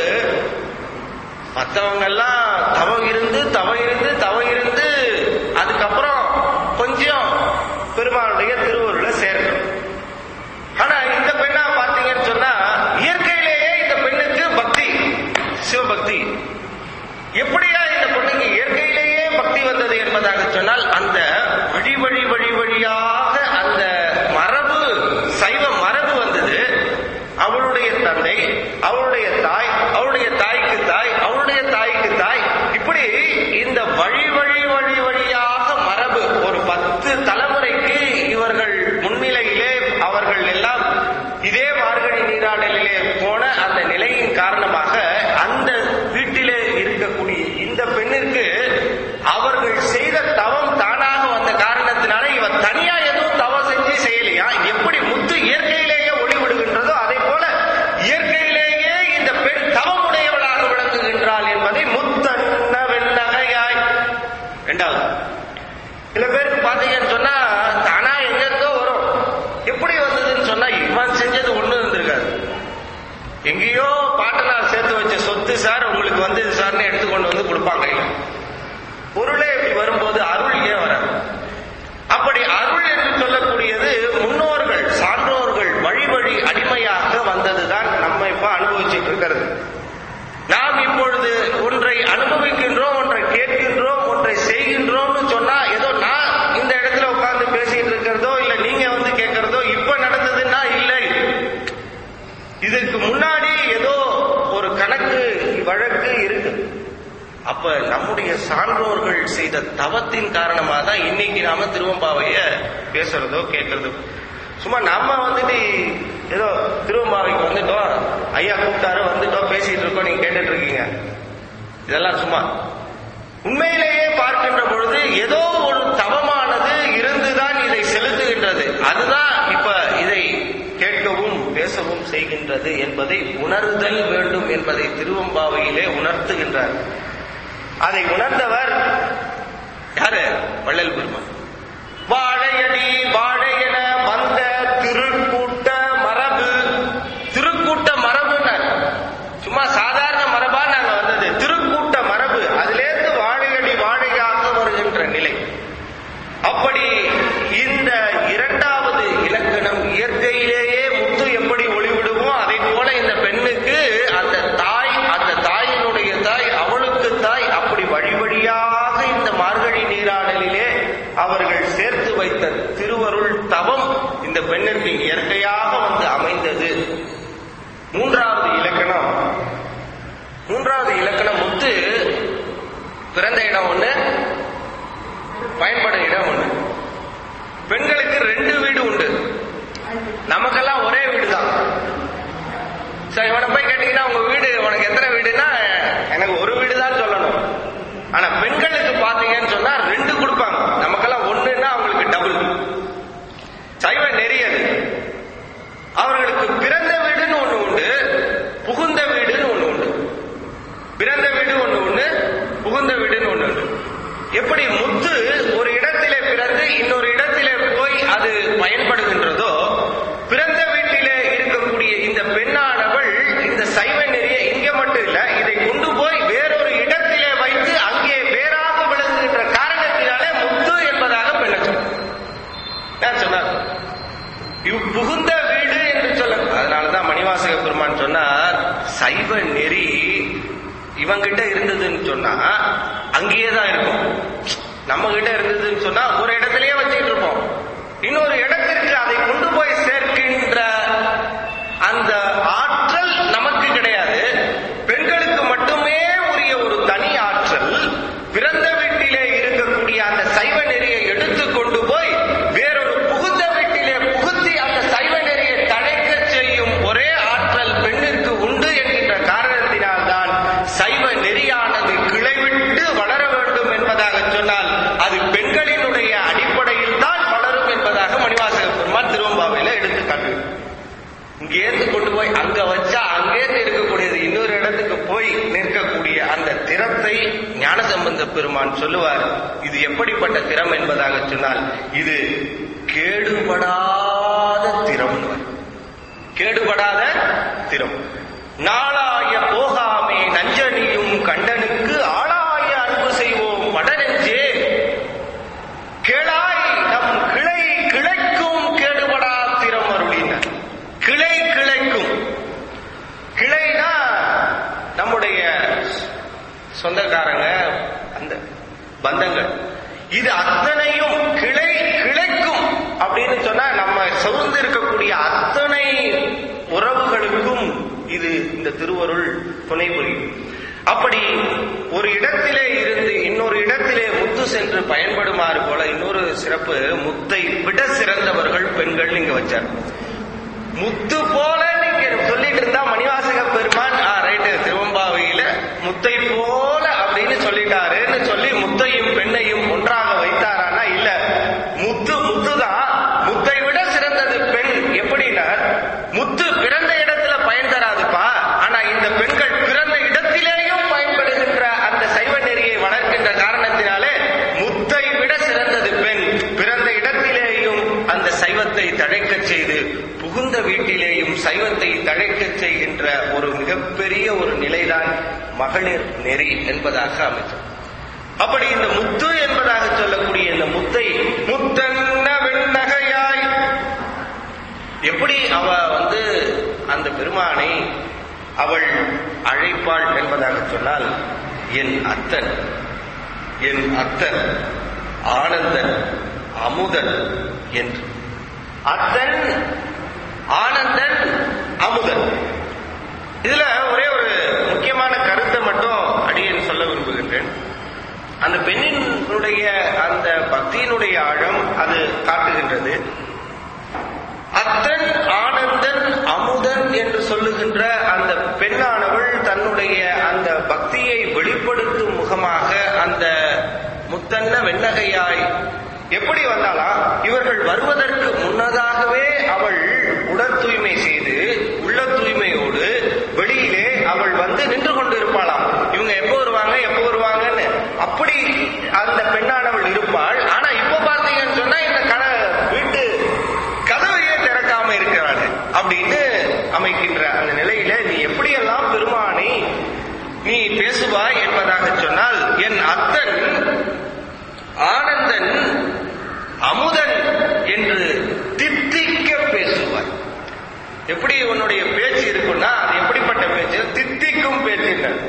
மற்றவங்க எல்லாம் தவம் இருந்து தவம் இருந்து தவம் இருந்து அதுக்கப்புறம் கொஞ்சம் பெருமாளுடைய திருவருளை சேர்க்கணும் ஆனா இந்த பெண்ணா பாத்தீங்கன்னு சொன்னா இயற்கையிலேயே இந்த பெண்ணுக்கு பக்தி சிவபக்தி எப்படியா இந்த பொண்ணுக்கு இயற்கையிலேயே பக்தி வந்தது என்பதாக சொன்னால் அந்த வழி வழி வழி வழியாக அந்த மரபு சைவ மரபு வந்தது அவளுடைய தந்தை அவளுடைய தாய் அவளுடைய தாய்க்கு தாய் அவளுடைய தாய்க்கு தாய் இப்படி இந்த வழி வழி வழி வழியாக மரபு ஒரு பத்து தலைமுறைக்கு இவர்கள் முன்னிலையிலே அவர்கள் எல்லாம் இதே மார்கழி நீராடலிலே போன அந்த நிலையின் காரணமாக அந்த வீட்டிலே இருக்கக்கூடிய இந்த பெண்ணிற்கு அவர்கள் செய்த தவம் தானாக வந்த காரணத்தினால இவன் தனியா எதுவும் தவம் செஞ்சு செய்யலையா எப்படி முத்து இயற்கையிலேயே ஒளி விடுகின்றதோ அதே போல இயற்கையிலேயே இந்த பெண் தவமுடையவளாக விளங்குகின்றாள் என்பதை முத்தன்ன வெண்ணகையாய் இரண்டாவது சில பேருக்கு பாத்தீங்கன்னு சொன்னா தானா எங்கெங்கோ வரும் எப்படி வந்ததுன்னு சொன்னா இவன் செஞ்சது ஒண்ணு இருந்திருக்காது எங்கேயோ பாட்டனார் சேர்த்து வச்ச சொத்து சார் உங்களுக்கு வந்து சார்னு எடுத்துக்கொண்டு வந்து கொடுப்பாங்க பொருளே இப்படி வரும்போது அருள் ஏன் வராது அப்படி அருள் என்று சொல்லக்கூடியது முன்னோர்கள் சான்றோர்கள் வழி வழி அடிமையாக வந்ததுதான் நம்ம இப்ப அனுபவிச்சுட்டு இருக்கிறது நாம் இப்பொழுது ஒன்றை அனுபவிக்கின்றோம் ஒன்றை கேட்கின்றோம் ஒன்றை செய்கின்றோம்னு சொன்னா ஏதோ நான் இந்த இடத்துல உட்கார்ந்து பேசிட்டு இருக்கிறதோ இல்ல நீங்க வந்து கேட்கறதோ இப்ப நடந்ததுன்னா இல்லை இதுக்கு முன்னாடி ஏதோ ஒரு கணக்கு வழக்கு இருக்கு அப்ப நம்முடைய சான்றோர்கள் செய்த தவத்தின் காரணமாக தான் இன்னைக்கு நாம திருவம்பாவைய பேசுறதோ கேட்கறதோ சும்மா நம்ம வந்துட்டு ஏதோ திருவம்பாவைக்கு வந்துட்டோம் ஐயா கூப்பிட்டாரு வந்துட்டோம் பேசிட்டு இருக்கோம் நீங்க கேட்டுட்டு இருக்கீங்க இதெல்லாம் சும்மா உண்மையிலேயே பார்க்கின்ற பொழுது ஏதோ ஒரு தவமானது இருந்துதான் இதை செலுத்துகின்றது அதுதான் இப்ப இதை கேட்கவும் பேசவும் செய்கின்றது என்பதை உணர்தல் வேண்டும் என்பதை திருவம்பாவையிலே உணர்த்துகின்றார் அதை உணர்ந்தவர் யாரு வள்ளல் பெருமான் வாழையடி வாழையென வந்த திருக்கூட்ட மரபு திருக்கூட்ட மரபுனர் சும்மா சாதாரண மரபா நாங்க வந்தது திருக்கூட்ட மரபு அதிலேருந்து வாழையடி வாழையாக வருகின்ற நிலை அப்படி இந்த இரண்டாவது இலக்கணம் இயற்கையிலேயே முத்து எப்படி ஒளிவிடுமோ அதை போல இந்த பெண்ணுக்கு அந்த தாய் அந்த தாயினுடைய தாய் அவளுக்கு தாய் அப்படி வழி வழியாக இந்த மார்கழி நீராடலிலே அவர்கள் சேர்த்து வைத்த திருவருள் தவம் இந்த பெண்ணிற்கு இயற்கையாக வந்து அமைந்தது மூன்றாவது இலக்கணம் மூன்றாவது இலக்கணம் முத்து பிறந்த இடம் ஒண்ணு பயன்படும் இடம் ஒண்ணு பெண்களுக்கு ரெண்டு வீடு உண்டு நமக்கெல்லாம் ஒரே வீடு தான் சரி இவனை போய் கேட்டீங்கன்னா உங்க வீடு உனக்கு எத்தனை வீடுன்னா எனக்கு ஒரு வீடு தான் சொல்லணும் ஆனா பெண்களுக்கு பாத்தீங்கன்னு சொன்னா ரெண்டு கொடுப்பாங்க நமக்கெல்லாம் ஒண்ணுன்னா அவங்களுக்கு டபுள் சைவ நெறியது அவர்களுக்கு பிறந்த வீடுன்னு ஒண்ணு உண்டு புகுந்த வீடுன்னு ஒண்ணு உண்டு பிறந்த வீடு ஒண்ணு உண்டு புகுந்த வீடுன்னு ஒண்ணு உண்டு எப்படி முத்து ஒரு இடத்திலே பிறந்து இன்னொரு இடத்திலே போய் அது பயன்படுகின்றதோ பிறந்த வீட்டிலே இருக்கக்கூடிய இந்த பெண்ணானவள் இந்த சைவ நெறிய இங்க மட்டும் இல்ல இதை கொண்டு போய் வேறொரு இடத்திலே வைத்து அங்கே வேறாக விளங்குகின்ற இவ் புகுந்த வீடு என்று சொல்ல அதனாலதான் மணிவாசக பெருமான் சொன்னார் சைவ நெறி இவங்கிட்ட இருந்ததுன்னு சொன்னா அங்கேயே தான் இருக்கும் நம்ம கிட்ட இருந்ததுன்னு சொன்னா ஒரு இடத்திலேயே வச்சுட்டு இருப்போம் இன்னொரு இடத்திற்கு அதை கொண்டு போய் சேர்க்கின்ற அந்த ஆற்றல் நமக்கு கிடையாது பெண்களுக்கு மட்டுமே உரிய ஒரு தனி ஆற்றல் பிறந்த வீட்டிலே இருக்கக்கூடிய அந்த சைவ நெறியை எடுத்து கொண்டு போய் வேறொரு புகுந்த வீட்டிலே புகுத்தி அந்த சைவ நெறியை தடைக்க செய்யும் ஒரே ஆற்றல் பெண்ணிற்கு உண்டு என்கின்ற காரணத்தினால்தான் சைவ நெறியானது கிளைவிட்டு வளர வேண்டும் என்பதாக சொன்னால் அது பெண்களினுடைய அடிப்படையில் தான் வளரும் என்பதாக மணிவாசக பெருமான் திருவம்பாவையில எடுத்து காட்டுகிறார் இங்கேருந்து கொண்டு போய் அங்க வச்சா அங்கேருந்து இருக்கக்கூடியது இன்னொரு இடத்துக்கு போய் நிற்கக்கூடிய அந்த திறத்தை ஞானசம்பந்த பெருமான் சொல்லுவார் இது எப்படிப்பட்ட திறம் என்பதாக சொன்னால் இது கேடுபடாத திறம் கேடுபடாத திறம் நாளாய போகாமே நஞ்சனியும் கண்டனுக்கு ஆளாய அன்பு செய்வோம் மடநெஞ்சே கிளாய் நம் கிளை கிளைக்கும் கேடுபடா திறம் அருளினார் கிளை கிளைக்கும் கிளைனா நம்முடைய சொந்தக்காரங்க அந்த பந்தங்கள் இது அத்தனையும் கிளை கிளைக்கும் அப்படின்னு சொன்னா நம்ம சூழ்ந்து இருக்கக்கூடிய அத்தனை உறவுகளுக்கும் இது இந்த திருவருள் துணை புரியும் அப்படி ஒரு இடத்திலே இருந்து இன்னொரு இடத்திலே முத்து சென்று பயன்படுமாறு போல இன்னொரு சிறப்பு முத்தை விட சிறந்தவர்கள் பெண்கள் இங்க வச்சார் முத்து போல நீங்க சொல்லிட்டு இருந்தா மணிவாசக பெருமான் ஆ ரைட்டு திருவம்பாவையில முத்தை போல அப்படின்னு சொல்லிட்டாருன்னு சொல்லி முத்தையும் பெண்ணையும் ஒன்றாக வைத்தாரானா இல்ல முத்து முத்துதான் முத்தை விட சிறந்தது பெண் எப்படின்னா முத்து பிறந்த இடத்துல பயன் தராதுப்பா ஆனா இந்த பெண்கள் பிறந்த இடத்திலேயும் பயன்படுகின்ற அந்த சைவ நெறியை வளர்க்கின்ற காரணத்தினாலே முத்தை விட சிறந்தது பெண் பிறந்த இடத்திலேயும் அந்த சைவத்தை தழைக்கச் செய்து புகுந்த வீட்டிலேயும் சைவத்தை தழைக்கச் செய்கின்ற ஒரு மிகப்பெரிய ஒரு நிலைதான் மகளிர் நெறி என்பதாக அமைச்சர் அப்படி இந்த முத்து என்பதாக சொல்லக்கூடிய இந்த முத்தை முத்தன்ன வெண்ணகையாய் எப்படி அவ வந்து அந்த பெருமானை அவள் அழைப்பாள் என்பதாக சொன்னால் என் அத்தன் என் அத்தன் ஆனந்தன் அமுதன் என்று அத்தன் ஆனந்தன் அமுதன் இதுல ஒரே ஒரு முக்கியமான கருத்தை மட்டும் அடியேன் சொல்ல விரும்புகின்றேன் அந்த பெண்ணினுடைய அந்த பக்தியினுடைய ஆழம் அது காட்டுகின்றது அத்தன் ஆனந்தன் அமுதன் என்று சொல்லுகின்ற அந்த பெண்ணானவள் தன்னுடைய அந்த பக்தியை வெளிப்படுத்தும் முகமாக அந்த முத்தன்ன வெண்ணகையாய் எப்படி வந்தாலா இவர்கள் வருவதற்கு முன்னதாகவே அவள் உடற் தூய்மை செய்து உள்ள தூய்மையோடு வெளியிலே அவள் வந்து நின்று கொண்டு இருப்பாளாம் இவங்க எப்போ வருவாங்க எப்போ வருவாங்கன்னு அப்படி அந்த பெண்ணானவள் இருப்பாள் ஆனா இப்ப பார்த்தீங்கன்னு சொன்னா இந்த கட வீட்டு கதவையே திறக்காம இருக்கிறாள் அப்படின்னு அமைக்கின்ற அந்த நிலையில நீ எப்படியெல்லாம் பெருமானை நீ பேசுவாய் என்பதாக சொன்னால் என் அத்தன் ஆனந்தன் அமுதன் என்று தித்திக்க பேசுவாய் எப்படி உன்னுடைய பேச்சு இருக்குன்னா அது எப்படிப்பட்ட பேச்சு தித்திக்கும் பேச்சுங்கள்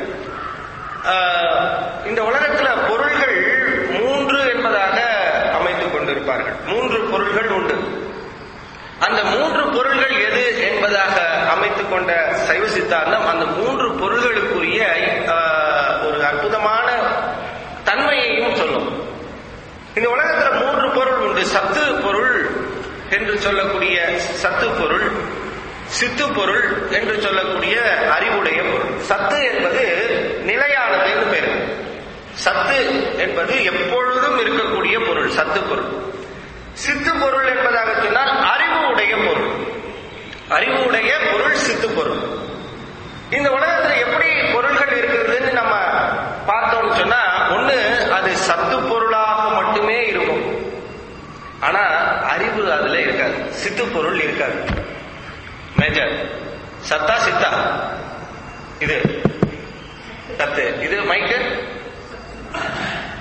ஆஹ், இந்த உலகத்துல பொருள்கள் மூன்று என்பதாக அமைத்துக் கொண்டிருப்பார்கள் மூன்று பொருள்கள் உண்டு அந்த மூன்று பொருள்கள் எது என்பதாக அமைத்துக் கொண்ட சைவ சித்தாந்தம் அந்த மூன்று பொருள்களுக்குரிய ஆஹ், ஒரு அற்புதமான தன்மையையும் சொல்லும் இந்த உலகத்துல மூன்று பொருள் உண்டு சத்து பொருள் என்று சொல்லக்கூடிய சத்து பொருள் சித்து பொருள் என்று சொல்லக்கூடிய அறிவுடைய பொருள் சத்து என்பது நிலையானதுன்னு பேரு சத்து என்பது எப்பொழுதும் இருக்கக்கூடிய பொருள் சத்து பொருள் சித்து பொருள் என்பதாக சொன்னால் அறிவு உடைய பொருள் அறிவு உடைய பொருள் சித்து பொருள் இந்த உலகத்துல எப்படி பொருள்கள் இருக்குதுன்னு நம்ம பார்த்தோம்னு சொன்னா ஒண்ணு அது சத்து பொருளாக மட்டுமே இருக்கும் ஆனா அறிவு அதுல இருக்காது சித்து பொருள் இருக்காது மேஜர் சத்தா சித்தா இது சத்து இது மைக்கு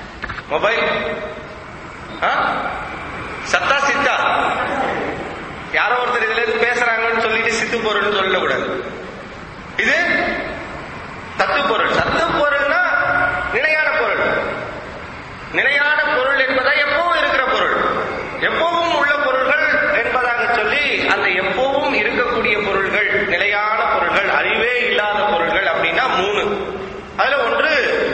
மொபைல் ஆ? சத்தா சித்தா யாரோ ஒருத்தர் இதுல இருந்து பேசுறாங்கன்னு சொல்லிட்டு சித்து பொருள்னு சொல்லக்கூடாது இது தத்து பொருள் சத்து பொருள்னா நிலையான பொருள் நிலையான பொருள் என்பதா எப்பவும் இருக்கிற பொருள் எப்பவும் உள்ள பொருள்கள் என்பதாக சொல்லி அந்த எப்பவும் இருக்கக்கூடிய பொருள்கள் நிலையான பொருள்கள் அறிவே இல்லாத பொருள்கள் அப்படின்னா மூணு அதுல ஒன்று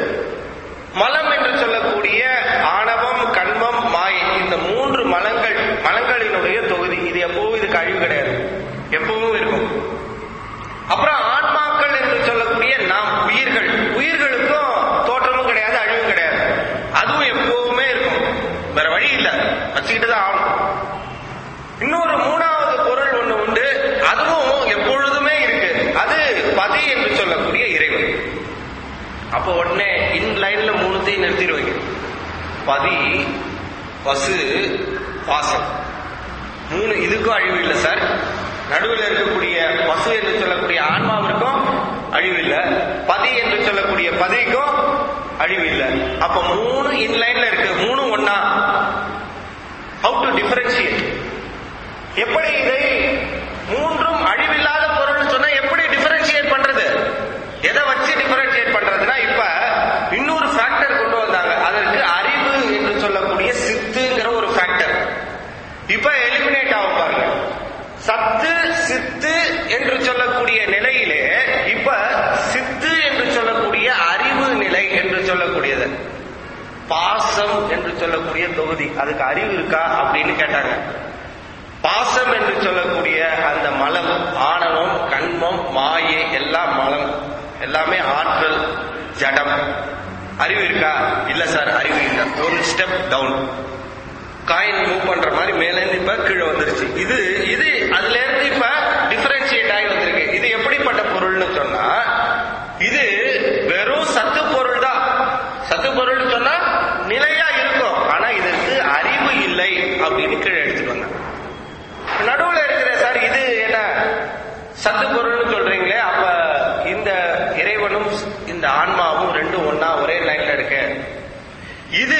மலம் என்று சொல்லக்கூடிய ஆணவம் கண்மம் மாயை இந்த மூன்று மலங்கள் மலங்களினுடைய தொகுதி இது எப்பவும் இதுக்கு அழிவு கிடையாது எப்பவும் இருக்கும் அப்புறம் ஆன்மாக்கள் என்று சொல்லக்கூடிய நாம் உயிர்கள் உயிர்களுக்கும் தோற்றமும் கிடையாது அழிவும் கிடையாது அதுவும் எப்பவுமே இருக்கும் வேற வழி இல்ல வச்சுக்கிட்டு தான் ஆகணும் இன்னொரு மூணாவது பொருள் ஒண்ணு உண்டு அதுவும் எப்பொழுதுமே இருக்கு அது பதி என்று சொல்லக்கூடிய இறைவன் அப்போ உடனே இன் லைன்ல மூணுத்தையும் நிறுத்திடுவீங்க பதி பசு பாசம் மூணு இதுக்கும் அழிவு இல்லை சார் நடுவில் இருக்கக்கூடிய பசு என்று சொல்லக்கூடிய ஆன்மாவிற்கும் அழிவு இல்லை பதி என்று சொல்லக்கூடிய பதிக்கும் அழிவு இல்லை அப்ப மூணு இன் லைன்ல இருக்கு மூணு ஒன்னா ஹவு டு டிஃபரன்ஷியேட் எப்படி இதை மூன்றும் அழிவில்லாத பொருள் சொன்னா எப்படி டிஃபரன்ஷியேட் பண்றது எதை வச்சு டிஃபரன்ஷியேட் பண்றதுன்னா இப்ப இன்னொரு ஃபேக்டர் கொண்டு வந்தாங்க அதற்கு அறிவு என்று சொல்லக்கூடிய சித்துங்கிற ஒரு ஃபேக்டர் இப்ப எலிமினேட் ஆகும் பாருங்க சத்து சித்து என்று சொல்லக்கூடிய நிலையிலே இப்ப சித்து என்று சொல்லக்கூடிய அறிவு நிலை என்று சொல்லக்கூடியது பாசம் என்று சொல்லக்கூடிய தொகுதி அதுக்கு அறிவு இருக்கா அப்படின்னு கேட்டாங்க பாசம் என்று சொல்லக்கூடிய அந்த மலம் ஆணவம் கண்மம் மாயை எல்லாம் மலம் எல்லாமே ஆற்றல் ஜடம் அறிவு இருக்கா இல்ல சார் அறிவு இல்ல ஒரு ஸ்டெப் டவுன் காயின் மூவ் பண்ற மாதிரி மேல இருந்து இப்ப கீழே வந்துருச்சு இது இது அதுல இருந்து இப்ப டிஃபரன்ஷியேட் ஆகி வந்திருக்கு இது எப்படிப்பட்ட பொருள்னு சொன்னா இது வெறும் சத்து பொருள் தான் சத்து பொருள்னு சொன்னா நிலையா இருக்கும் ஆனா இதற்கு அறிவு இல்லை அப்படின்னு கீழே எடுத்துட்டு வந்தாங்க நடுவுல இருக்கிற சார் இது என்ன சத்து பொருள்னு சொல்றீங்களே அப்ப இந்த இறைவனும் இந்த ஆன்மாவும் ரெண்டும் ஒன்னா ஒரே லைன்ல இருக்கு இது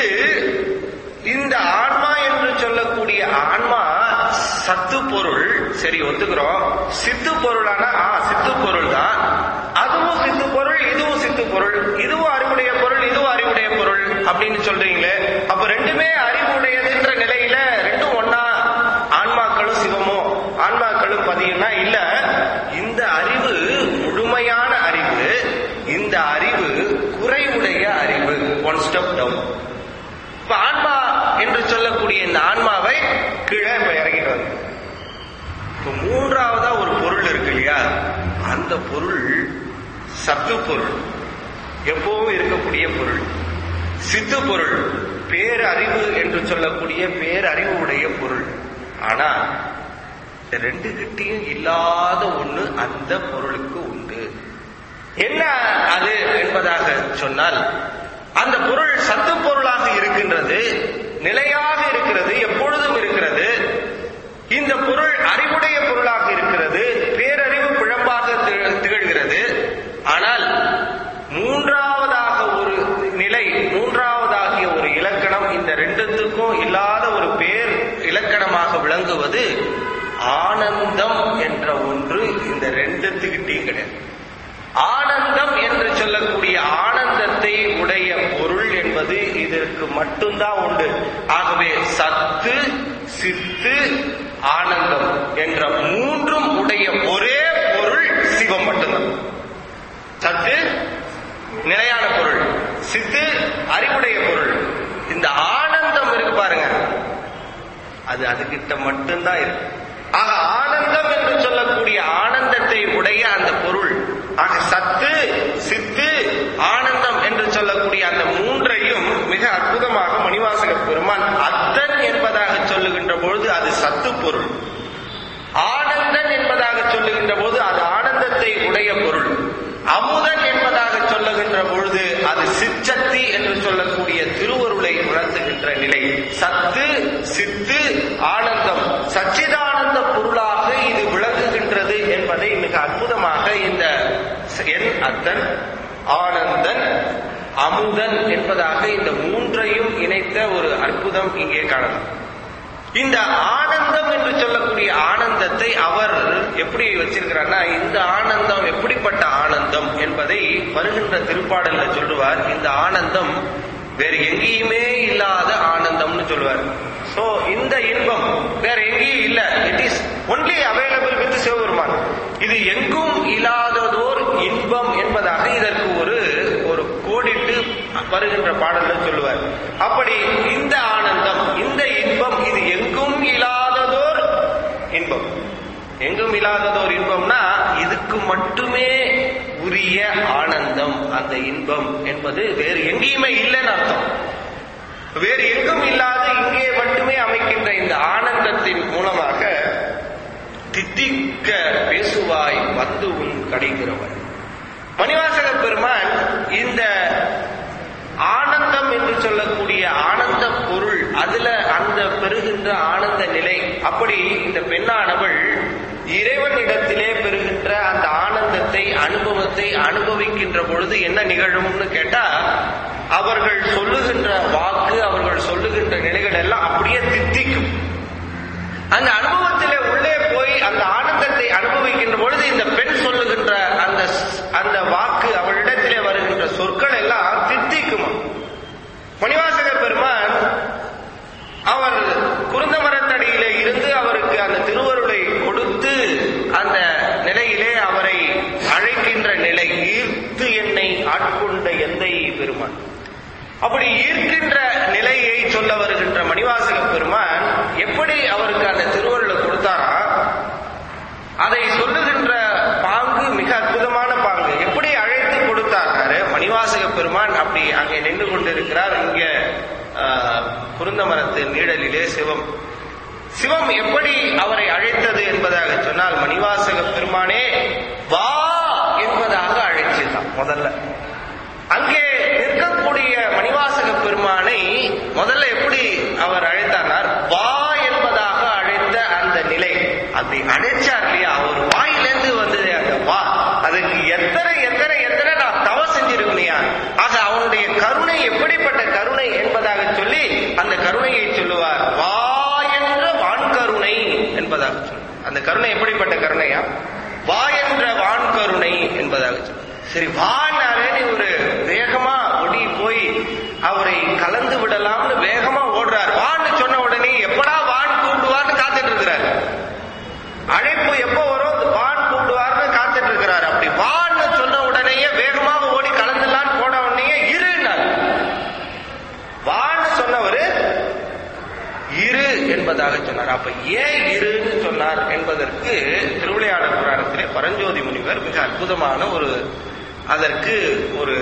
இந்த ஆன்மா என்று சொல்லக்கூடிய ஆன்மா சத்து பொருள் சரி ஒத்துக்கிறோம் சித்து பொருளானா ஆ, சித்து பொருள் தான் அதுவும் சித்து பொருள் இதுவும் சித்து பொருள் இதுவும் அறிவுடைய பொருள் இதுவும் அறிவுடைய பொருள் அப்படின்னு சொல்றீங்களே அப்ப ரெண்டுமே அறிவுடையதுன்ற நிலையில ரெண்டும் ஒன்னா ஆன்மாக்களும் சிவமோ ஆன்மாக்களும் பதியும்னா இல்ல இந்த அறிவு முழுமையான அறிவு இந்த அறிவு குறைவுடைய அறிவு ஒன் ஸ்டெப் டவுன் இப்ப ஆன்மா என்று சொல்லக்கூடிய இந்த ஆன்மாவை கீழே இப்ப இறங்கிட்டு வந்து இப்ப மூன்றாவதா ஒரு பொருள் இருக்கு இல்லையா அந்த பொருள் சத்து பொருள் எப்பவும் இருக்கக்கூடிய பொருள் சித்து பொருள் பேரறிவு என்று சொல்லக்கூடிய பேரறிவு உடைய பொருள் ஆனா இந்த ரெண்டு கிட்டையும் இல்லாத ஒண்ணு அந்த பொருளுக்கு உண்டு என்ன அது என்பதாக சொன்னால் அந்த பொருள் சத்து பொருளாக இருக்கின்றது நிலையாக இருக்கிறது எப்பொழுதும் இருக்கிறது இந்த பொருள் அறிவுடைய பொருளாக இருக்கிறது பேரறிவு பிழம்பாக திக- திகழ்கிறது ஆனால் மூன்றாவதாக ஒரு நிலை மூன்றாவதாகிய ஒரு இலக்கணம் இந்த ரெண்டுத்துக்கும் இல்லாத ஒரு பேர் இலக்கணமாக விளங்குவது ஆனந்தம் என்ற ஒன்று இந்த ரெண்டுத்துக்கிட்டையும் கிடையாது ஆனந்தம் என்று சொல்லக்கூடிய ஆனந்தத்தை உடைய பொருள் என்பது இதற்கு மட்டும்தான் உண்டு ஆகவே சத்து சித்து ஆனந்தம் என்ற மூன்றும் உடைய ஒரே பொருள் சிவம் மட்டும்தான் சத்து நிலையான பொருள் சித்து அறிவுடைய பொருள் இந்த ஆனந்தம் இருக்கு பாருங்க அது அதுகிட்ட மட்டும்தான் இருக்கு ஆக ஆனந்தம் என்று சொல்லக்கூடிய ஆனந்தத்தை உடைய அந்த பொருள் ஆக சத்து சித்து ஆனந்தம் என்று சொல்லக்கூடிய அந்த மூன்றையும் மிக அற்புதமாக மணிவாசக பெருமான் அத்தன் என்பதாக சொல்லுகின்ற பொழுது அது சத்து பொருள் ஆனந்தன் என்பதாக சொல்லுகின்ற போது அது ஆனந்தத்தை உடைய பொருள் அமுதன் என்பதாக சொல்லுகின்ற பொழுது அது சிற்றத்தி என்று சொல்லக்கூடிய திருவருளை உணர்த்துகின்ற நிலை சத்து சித்து ஆனந்தம் சச்சிதானந்த பொருளாக இது விளங்குகின்றது என்பதை மிக அற்புதமாக இந்த என் அத்தன் ஆனந்தன் அமுதன் என்பதாக இந்த மூன்றையும் இணைத்த ஒரு அற்புதம் இங்கே காணலாம் இந்த ஆனந்தம் என்று சொல்லக்கூடிய ஆனந்த எப்படி வச்சிருக்கிறார்னா இந்த ஆனந்தம் எப்படிப்பட்ட ஆனந்தம் என்பதை வருகின்ற திருப்பாடல்ல சொல்லுவார் இந்த ஆனந்தம் வேற எங்கேயுமே இல்லாத ஆனந்தம்னு சொல்லுவார் சோ இந்த இன்பம் வேற எங்கேயும் இல்ல it is only available with Sivaperuman இது எங்கும் இல்லாததோர் இன்பம் என்பதாக இதற்கு ஒரு ஒரு கோடிட்டு வருகின்ற பாடல்ல சொல்லுவார் அப்படி இந்த ஆனந்தம் இந்த இன்பம் இது எங்கும் இல்லாததோர் இன்பம் எங்கும் இல்லாததோர் இன்பம்னா இதுக்கு மட்டுமே உரிய ஆனந்தம் அந்த இன்பம் என்பது வேறு எங்கேயுமே இல்லைன்னு அர்த்தம் வேறு எங்கும் இல்லாத இங்கே மட்டுமே அமைக்கின்ற இந்த ஆனந்தத்தின் மூலமாக தித்திக்க பேசுவாய் வந்து உன் கடைகிறவன் மணிவாசக பெருமான் இந்த ஆனந்தம் என்று சொல்லக்கூடிய ஆனந்த பொருள் அதுல அந்த பெறுகின்ற ஆனந்த நிலை அப்படி இந்த பெண்ணானவள் இறைவனிடத்திலே பெறுகின்ற அந்த ஆனந்தத்தை அனுபவத்தை அனுபவிக்கின்ற பொழுது என்ன நிகழும்னு கேட்டா அவர்கள் சொல்லுகின்ற வாக்கு அவர்கள் சொல்லுகின்ற நிலைகள் எல்லாம் அப்படியே தித்திக்கும் அந்த அனுபவத்திலே உள்ளே போய் அந்த ஆனந்தத்தை அனுபவிக்கின்ற பொழுது இந்த பெண் சொல்லுகின்ற அந்த அந்த வாக்கு அவளிடத்திலே வருகின்ற சொற்கள் எல்லாம் தித்திக்குமா மணிவாசக பெருமான் அவர் குருந்த மரத்தடியிலே இருந்து அவருக்கு அந்த திருவருளை கொடுத்து அந்த நிலையிலே அவரை அழைக்கின்ற நிலை ஈர்த்து என்னை ஆட்கொண்ட எந்தை பெருமான் அப்படி ஈர்க்கின்ற நிலையை சொல்ல வருகின்ற மணிவாசக பெருமான் எப்படி அவருக்கு அந்த திருவருளை கொடுத்தாரா அதை சொல்லுகின்ற பாங்கு மிக அற்புதமான பாங்கு எப்படி அழைத்து கொடுத்தாரு மணிவாசக பெருமான் அப்படி அங்கே நின்று கொண்டிருக்கிறார் இங்க குருந்த மரத்து நீழலிலே சிவம் சிவம் எப்படி அவரை அழைத்தது என்பதாக சொன்னால் மணிவாசக பெருமானே வா என்பதாக அழைச்சுதான் முதல்ல அங்கே நிற்கக்கூடிய மணிவாசக பெருமானை முதல்ல எப்படி அவர் அழைத்தார் வா என்பதாக அழைத்த அந்த நிலை அப்படி அழைச்சார் இல்லையா அவர் வாயிலிருந்து வந்தது அந்த வா அதுக்கு எத்தனை எத்தனை எத்தனை நான் தவம் செஞ்சிருக்கணையா ஆக அவனுடைய கருணை எப்படிப்பட்ட கருணை என்பதாக சொல்லி அந்த கருணையை சொல்லுவார் வா என்ற வான்கருணை என்பதாக சொல்லு அந்த கருணை எப்படிப்பட்ட கருணையா வா என்ற வான்கருணை என்பதாக சொல்லு சரி வானாலே நீ ஒரு வேகமா ஒடி போய் அவரை கலந்து விடலாம்னு வேகமா ஓடுறார் வான்னு சொன்ன உடனே எப்படா வான் கூப்பிடுவார்னு காத்துட்டு இருக்கிறார் அழைப்பு எப்போ வரும் வான் கூப்பிடுவார்னு காத்துட்டு இருக்கிறார் அப்படி வான்னு சொன்ன உடனேயே வேகமாக ஓடி கலந்துலான்னு போன உடனே இருன்னார் வான்னு சொன்னவரு இரு என்பதாக சொன்னார் அப்ப ஏன் இருன்னு சொன்னார் என்பதற்கு திருவிளையாடல் புராணத்திலே பரஞ்சோதி முனிவர் மிக அற்புதமான ஒரு அதற்கு ஒரு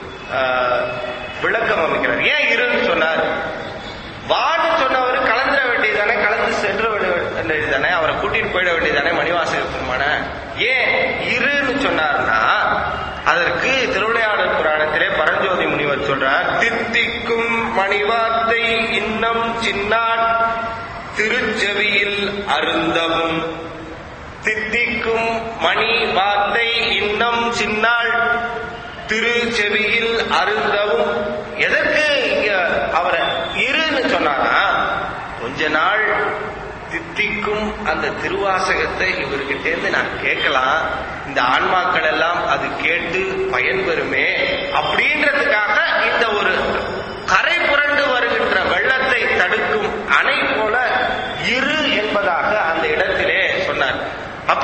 விளக்கம் அமைக்கிறார் ஏன் இருன்னு சொன்னார் வான்னு சொன்னவர் கலந்துட வேண்டியதானே கலந்து சென்ற வேண்டியதானே அவரை கூட்டிட்டு போயிட வேண்டியதானே மணிவாசக பெருமான ஏன் இருன்னு சொன்னார்னா அதற்கு திருவிளையாடல் புராணத்திலே பரஞ்சோதி முனிவர் சொல்றார் தித்திக்கும் மணிவார்த்தை இன்னம் சின்னான் திருச்செவியில் அருந்தவும் தித்திக்கும் மணி வார்த்தை இன்னம் சின்னாள் திரு செவியில் அருந்தவும் எதற்கு இங்க அவரை இருன்னு சொன்னாரா கொஞ்ச நாள் தித்திக்கும் அந்த திருவாசகத்தை இவர்கிட்ட இருந்து நான் கேட்கலாம் இந்த ஆன்மாக்கள் எல்லாம் அது கேட்டு பயன்பெறுமே அப்படின்றதுக்காக இந்த ஒரு கரை புரண்டு வருகின்ற வெள்ளத்தை தடுக்கும் அணை போல இரு என்பதாக அந்த இடத்திலே சொன்னார் அப்ப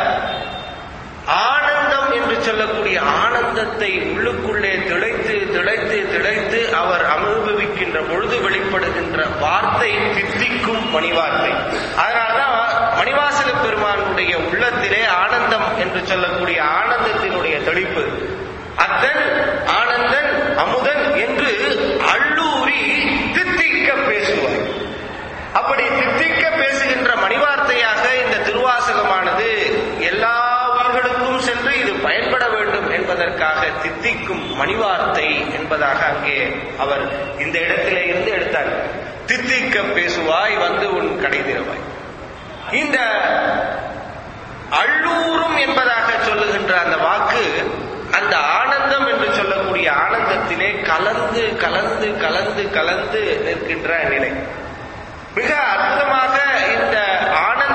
ஆனந்தம் என்று சொல்லக்கூடிய ஆனந்தத்தை உள்ளுக்குள்ளே திளைத்து திளைத்து திளைத்து அவர் அனுபவிக்கின்ற பொழுது வெளிப்படுகின்ற வார்த்தை தித்திக்கும் மணிவார்த்தை அதனாலதான் மணிவாசக பெருமானுடைய உள்ளத்திலே ஆனந்தம் என்று சொல்லக்கூடிய ஆனந்தத்தினுடைய தெளிப்பு அத்தன் ஆனந்தன் அமுதன் என்று அள்ளூரி தித்திக்க பேசுவார் அப்படி தித்திக்க பேசுகின்ற மணிவார்த்தையாக இந்த திருவாசகமானது எல்லா உயிர்களுக்கும் சென்று இது பயன்பட வேண்டும் என்பதற்காக தித்திக்கும் மணிவார்த்தை என்பதாக அங்கே அவர் இந்த இடத்திலே இருந்து எடுத்தார் தித்திக்க பேசுவாய் வந்து உன் கடை திறவாய் இந்த அள்ளூரும் என்பதாக சொல்லுகின்ற அந்த வாக்கு அந்த ஆனந்தம் என்று சொல்லக்கூடிய ஆனந்தத்திலே கலந்து கலந்து கலந்து கலந்து நிற்கின்ற நிலை மிக அற்புதமாக இந்த ஆனந்த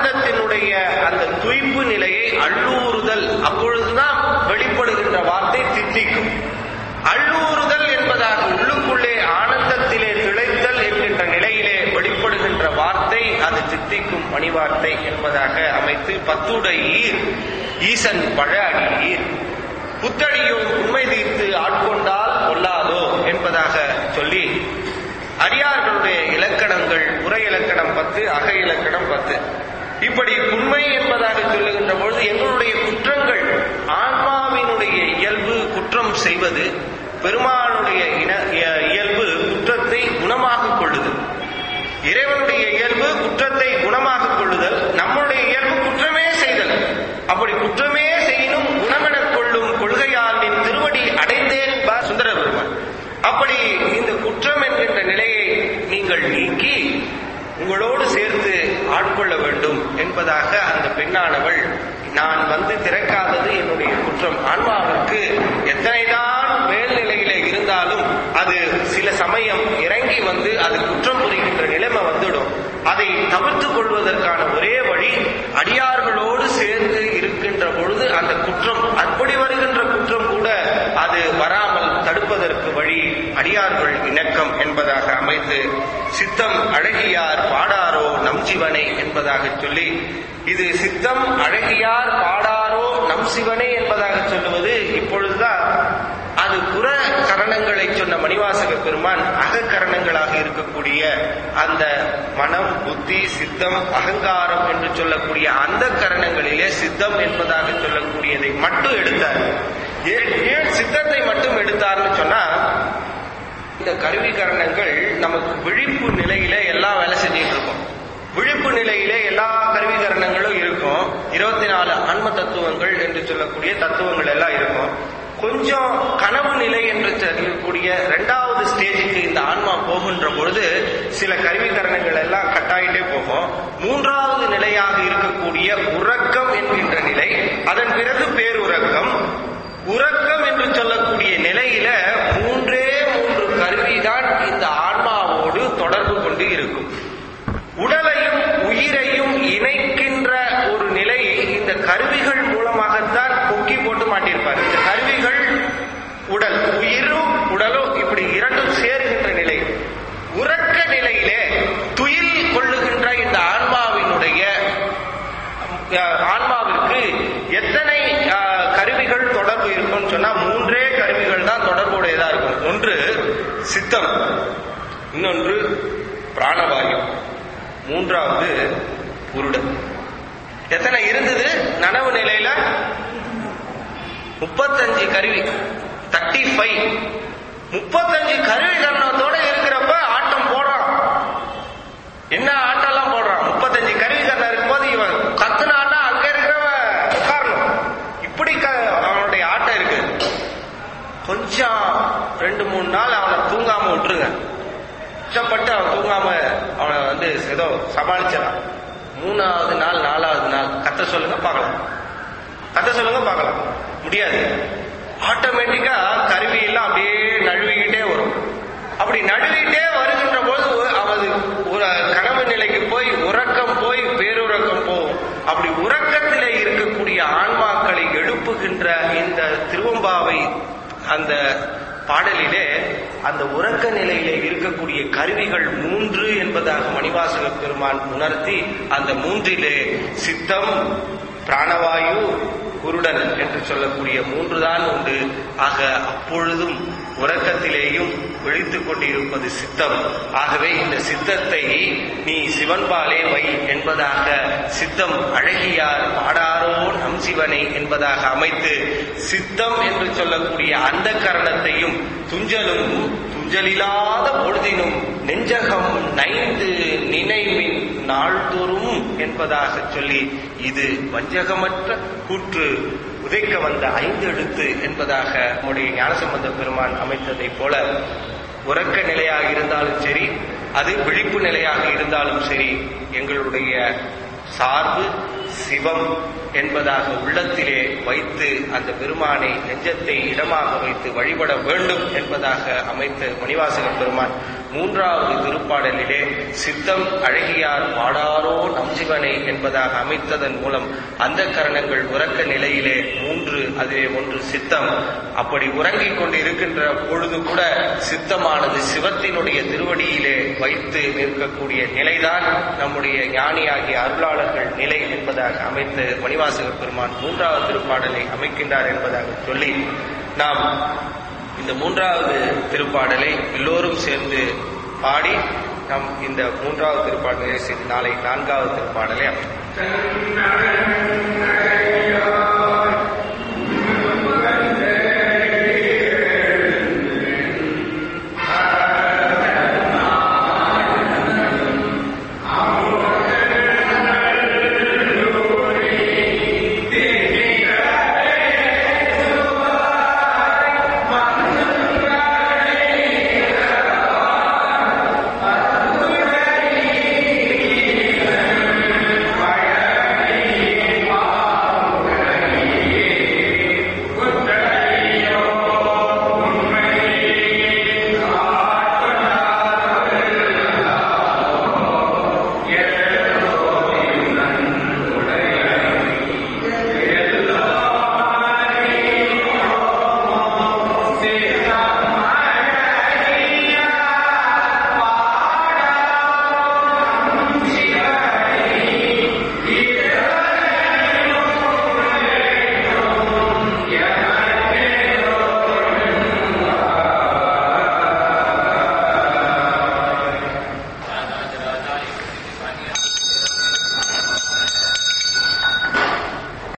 ஆனந்தத்தினுடைய அந்த துய்ப்பு நிலையை அள்ளூறுதல் அப்பொழுதுதான் வெளிப்படுகின்ற வார்த்தை தித்திக்கும் அள்ளூறுதல் என்பதாக உள்ளுக்குள்ளே ஆனந்தத்திலே திளைத்தல் என்கின்ற நிலையிலே வெளிப்படுகின்ற வார்த்தை அது தித்திக்கும் மணிவார்த்தை என்பதாக அமைத்து பத்துடையீர் ஈசன் பழ அடியீர் புத்தடியும் உண்மை தீர்த்து ஆட்கொண்டால் கொள்ளாதோ என்பதாக சொல்லி அடியார்களுடைய இலக்கணங்கள் உரை இலக்கணம் பத்து அக இலக்கணம் பத்து இப்படி உண்மை என்பதாக சொல்லுகின்ற பொழுது எங்களுடைய குற்றங்கள் ஆன்மாவினுடைய இயல்பு குற்றம் செய்வது பெருமானுடைய இன இய- இயல்பு குற்றத்தை குணமாக கொள்ளுதல் இறைவனுடைய இயல்பு குற்றத்தை குணமாக கொள்ளுதல் நம்முடைய இயல்பு குற்றமே செய்தல் அப்படி குற்றமே செய்யினும் குணமெனக் கொள்ளும் கொள்கையால் நின் திருவடி அடைந்தேன் என்பார் சுந்தர பெருமான் அப்படி இந்த குற்றம் என்கின்ற நிலையை நீங்கள் நீக்கி உங்களோடு சேர்த்து ஆட்கொள்ள வேண்டும் என்பதாக அந்த பெண்ணானவள் நான் வந்து திறக்காதது என்னுடைய குற்றம் ஆன்மாவிற்கு எத்தனைதான் மேல்நிலையில இருந்தாலும் அது சில சமயம் இறங்கி வந்து அது குற்றம் புரிகின்ற நிலைமை வந்துடும் அதை தவிர்த்துக் கொள்வதற்கான ஒரே வழி அடியார்களோடு சேர்ந்து இருக்கின்ற பொழுது அந்த குற்றம் அப்படி வருகின்ற குற்றம் கூட அது வராமல் தடுப்பதற்கு வழி அடியார்கள் இணக்கம் என்பதாக அமைத்து சித்தம் அழகியார் பாடாரோ நம் சிவனை என்பதாக சொல்லி இது சித்தம் அழகியார் பாடாரோ நம் சிவனே என்பதாக சொல்லுவது இப்பொழுதுதான் அது புற கரணங்களை சொன்ன மணிவாசக பெருமான் அகக்கரணங்களாக இருக்கக்கூடிய அந்த மனம் புத்தி சித்தம் அகங்காரம் என்று சொல்லக்கூடிய அந்த கரணங்களிலே சித்தம் என்பதாக சொல்லக்கூடியதை மட்டும் எடுத்தார் ஏன் ஏன் சித்தத்தை மட்டும் எடுத்தார்னு சொன்னா இந்த கருவி கரணங்கள் நமக்கு விழிப்பு நிலையில எல்லாம் வேலை செஞ்சுட்டு இருக்கும் விழிப்பு நிலையிலே எல்லா கருவிகரணங்களும் இருக்கும் இருபத்தி நாலு ஆன்ம தத்துவங்கள் என்று சொல்லக்கூடிய தத்துவங்கள் எல்லாம் இருக்கும் கொஞ்சம் கனவு நிலை என்று சொல்லக்கூடிய இரண்டாவது ஸ்டேஜுக்கு இந்த ஆன்மா போகின்ற பொழுது சில கருவிகரணங்கள் எல்லாம் கட்டாயிட்டே போகும் மூன்றாவது நிலையாக இருக்கக்கூடிய உறக்கம் என்கின்ற நிலை அதன் பிறகு பேருறக்கம் உறக்கம் என்று சொல்லக்கூடிய நிலையில மூன்றே மூன்று கருவிதான் இந்த ஆன்மாவோடு தொடர்பு கொண்டு இருக்கும் உடலையும் உயிரையும் இணைக்கின்ற ஒரு நிலை இந்த கருவிகள் மூலமாகத்தான் கொக்கி போட்டு மாட்டியிருப்பார் இந்த கருவிகள் உடல் உயிரும் உடலும் இப்படி இரண்டும் சேர்கின்ற நிலை உறக்க நிலையிலே துயில் கொள்ளுகின்ற இந்த ஆன்மாவினுடைய அஹ், ஆன்மாவிற்கு எத்தனை அஹ், கருவிகள் தொடர்பு இருக்கும்னு சொன்னா மூன்றே கருவிகள் தான் தொடர்புடையதா இருக்கும் ஒன்று சித்தம் இன்னொன்று பிராணவாயு மூன்றாவது உருடன் எத்தனை இருந்தது நனவு நிலையில முப்பத்தஞ்சு கருவி தேர்ட்டி ஃபைவ் முப்பத்தஞ்சு கருவி கரணத்தோட இருக்கிறப்ப ஆட்டம் போடுறான் என்ன ஆட்டம்லாம் போடுறான் முப்பத்தஞ்சு கருவி கரணம் இருக்கும்போது இவன் கத்துனான்னா அங்க இருக்கிறவன் உட்காரணும் இப்படி க- அவனுடைய ஆட்டம் இருக்கு கொஞ்சம் ரெண்டு மூணு நாள் அவனை தூங்காம விட்டுருங்க கஷ்டப்பட்டு அவன் தூங்காம அவனை வந்து ஏதோ சமாளிச்சிடறான் மூணாவது நாள் நாலாவது நாள் கத்த சொல்லுங்க பார்க்கலாம் கத்த சொல்லுங்க பார்க்கலாம் முடியாது ஆட்டோமேட்டிக்கா கருவி எல்லாம் அப்படியே நழுவிக்கிட்டே வரும் அப்படி நழுவிட்டே வருகின்ற போது அவது ஒரு கனவு நிலைக்கு போய் உறக்கம் போய் பேருறக்கம் போகும் அப்படி உறக்கத்திலே இருக்கக்கூடிய ஆன்மாக்களை எழுப்புகின்ற இந்த திருவம்பாவை அந்த பாடலிலே அந்த உறக்க நிலையிலே இருக்கக்கூடிய கருவிகள் மூன்று என்பதாக மணிவாசக பெருமான் உணர்த்தி அந்த மூன்றிலே சித்தம் பிராணவாயு குருடன் என்று சொல்லக்கூடிய மூன்றுதான் உண்டு ஆக அப்பொழுதும் உறக்கத்திலேயும் விழித்துக் கொண்டிருப்பது சித்தம் ஆகவே இந்த சித்தத்தை நீ சிவன்பாலே வை என்பதாக சித்தம் அழகியார் பாடாரோ நம் சிவனை என்பதாக அமைத்து சித்தம் என்று சொல்லக்கூடிய அந்த கரணத்தையும் துஞ்சலும் துஞ்சலில்லாத பொழுதினும் நெஞ்சகம் நைந்து நினைவின் நாள்தோறும் என்பதாக சொல்லி இது வஞ்சகமற்ற கூற்று உதைக்க வந்த ஐந்து எழுத்து என்பதாக நம்முடைய ஞானசம்பந்த பெருமான் அமைத்ததைப் போல உறக்க நிலையாக இருந்தாலும் சரி அது விழிப்பு நிலையாக இருந்தாலும் சரி எங்களுடைய சார்பு சிவம் என்பதாக உள்ளத்திலே வைத்து அந்த பெருமானை நெஞ்சத்தை இடமாக வைத்து வழிபட வேண்டும் என்பதாக அமைத்த மணிவாசக பெருமான் மூன்றாவது திருப்பாடலிலே சித்தம் அழகியார் பாடாரோ நம்சிவனை என்பதாக அமைத்ததன் மூலம் அந்த கரணங்கள் உறக்க நிலையிலே மூன்று அதிலே ஒன்று சித்தம் அப்படி உறங்கிக் கொண்டு இருக்கின்ற பொழுது கூட சித்தமானது சிவத்தினுடைய திருவடியிலே வைத்து நிற்கக்கூடிய நிலைதான் நம்முடைய ஞானியாகிய அருளாளர்கள் நிலை என்பதாக அமைத்து மணிவாசக பெருமான் மூன்றாவது திருப்பாடலை அமைக்கின்றார் என்பதாக சொல்லி நாம் இந்த மூன்றாவது திருப்பாடலை எல்லோரும் சேர்ந்து பாடி நாம் இந்த மூன்றாவது திருப்பாடலை செய்து நாளை நான்காவது திருப்பாடலை அமைப்போம்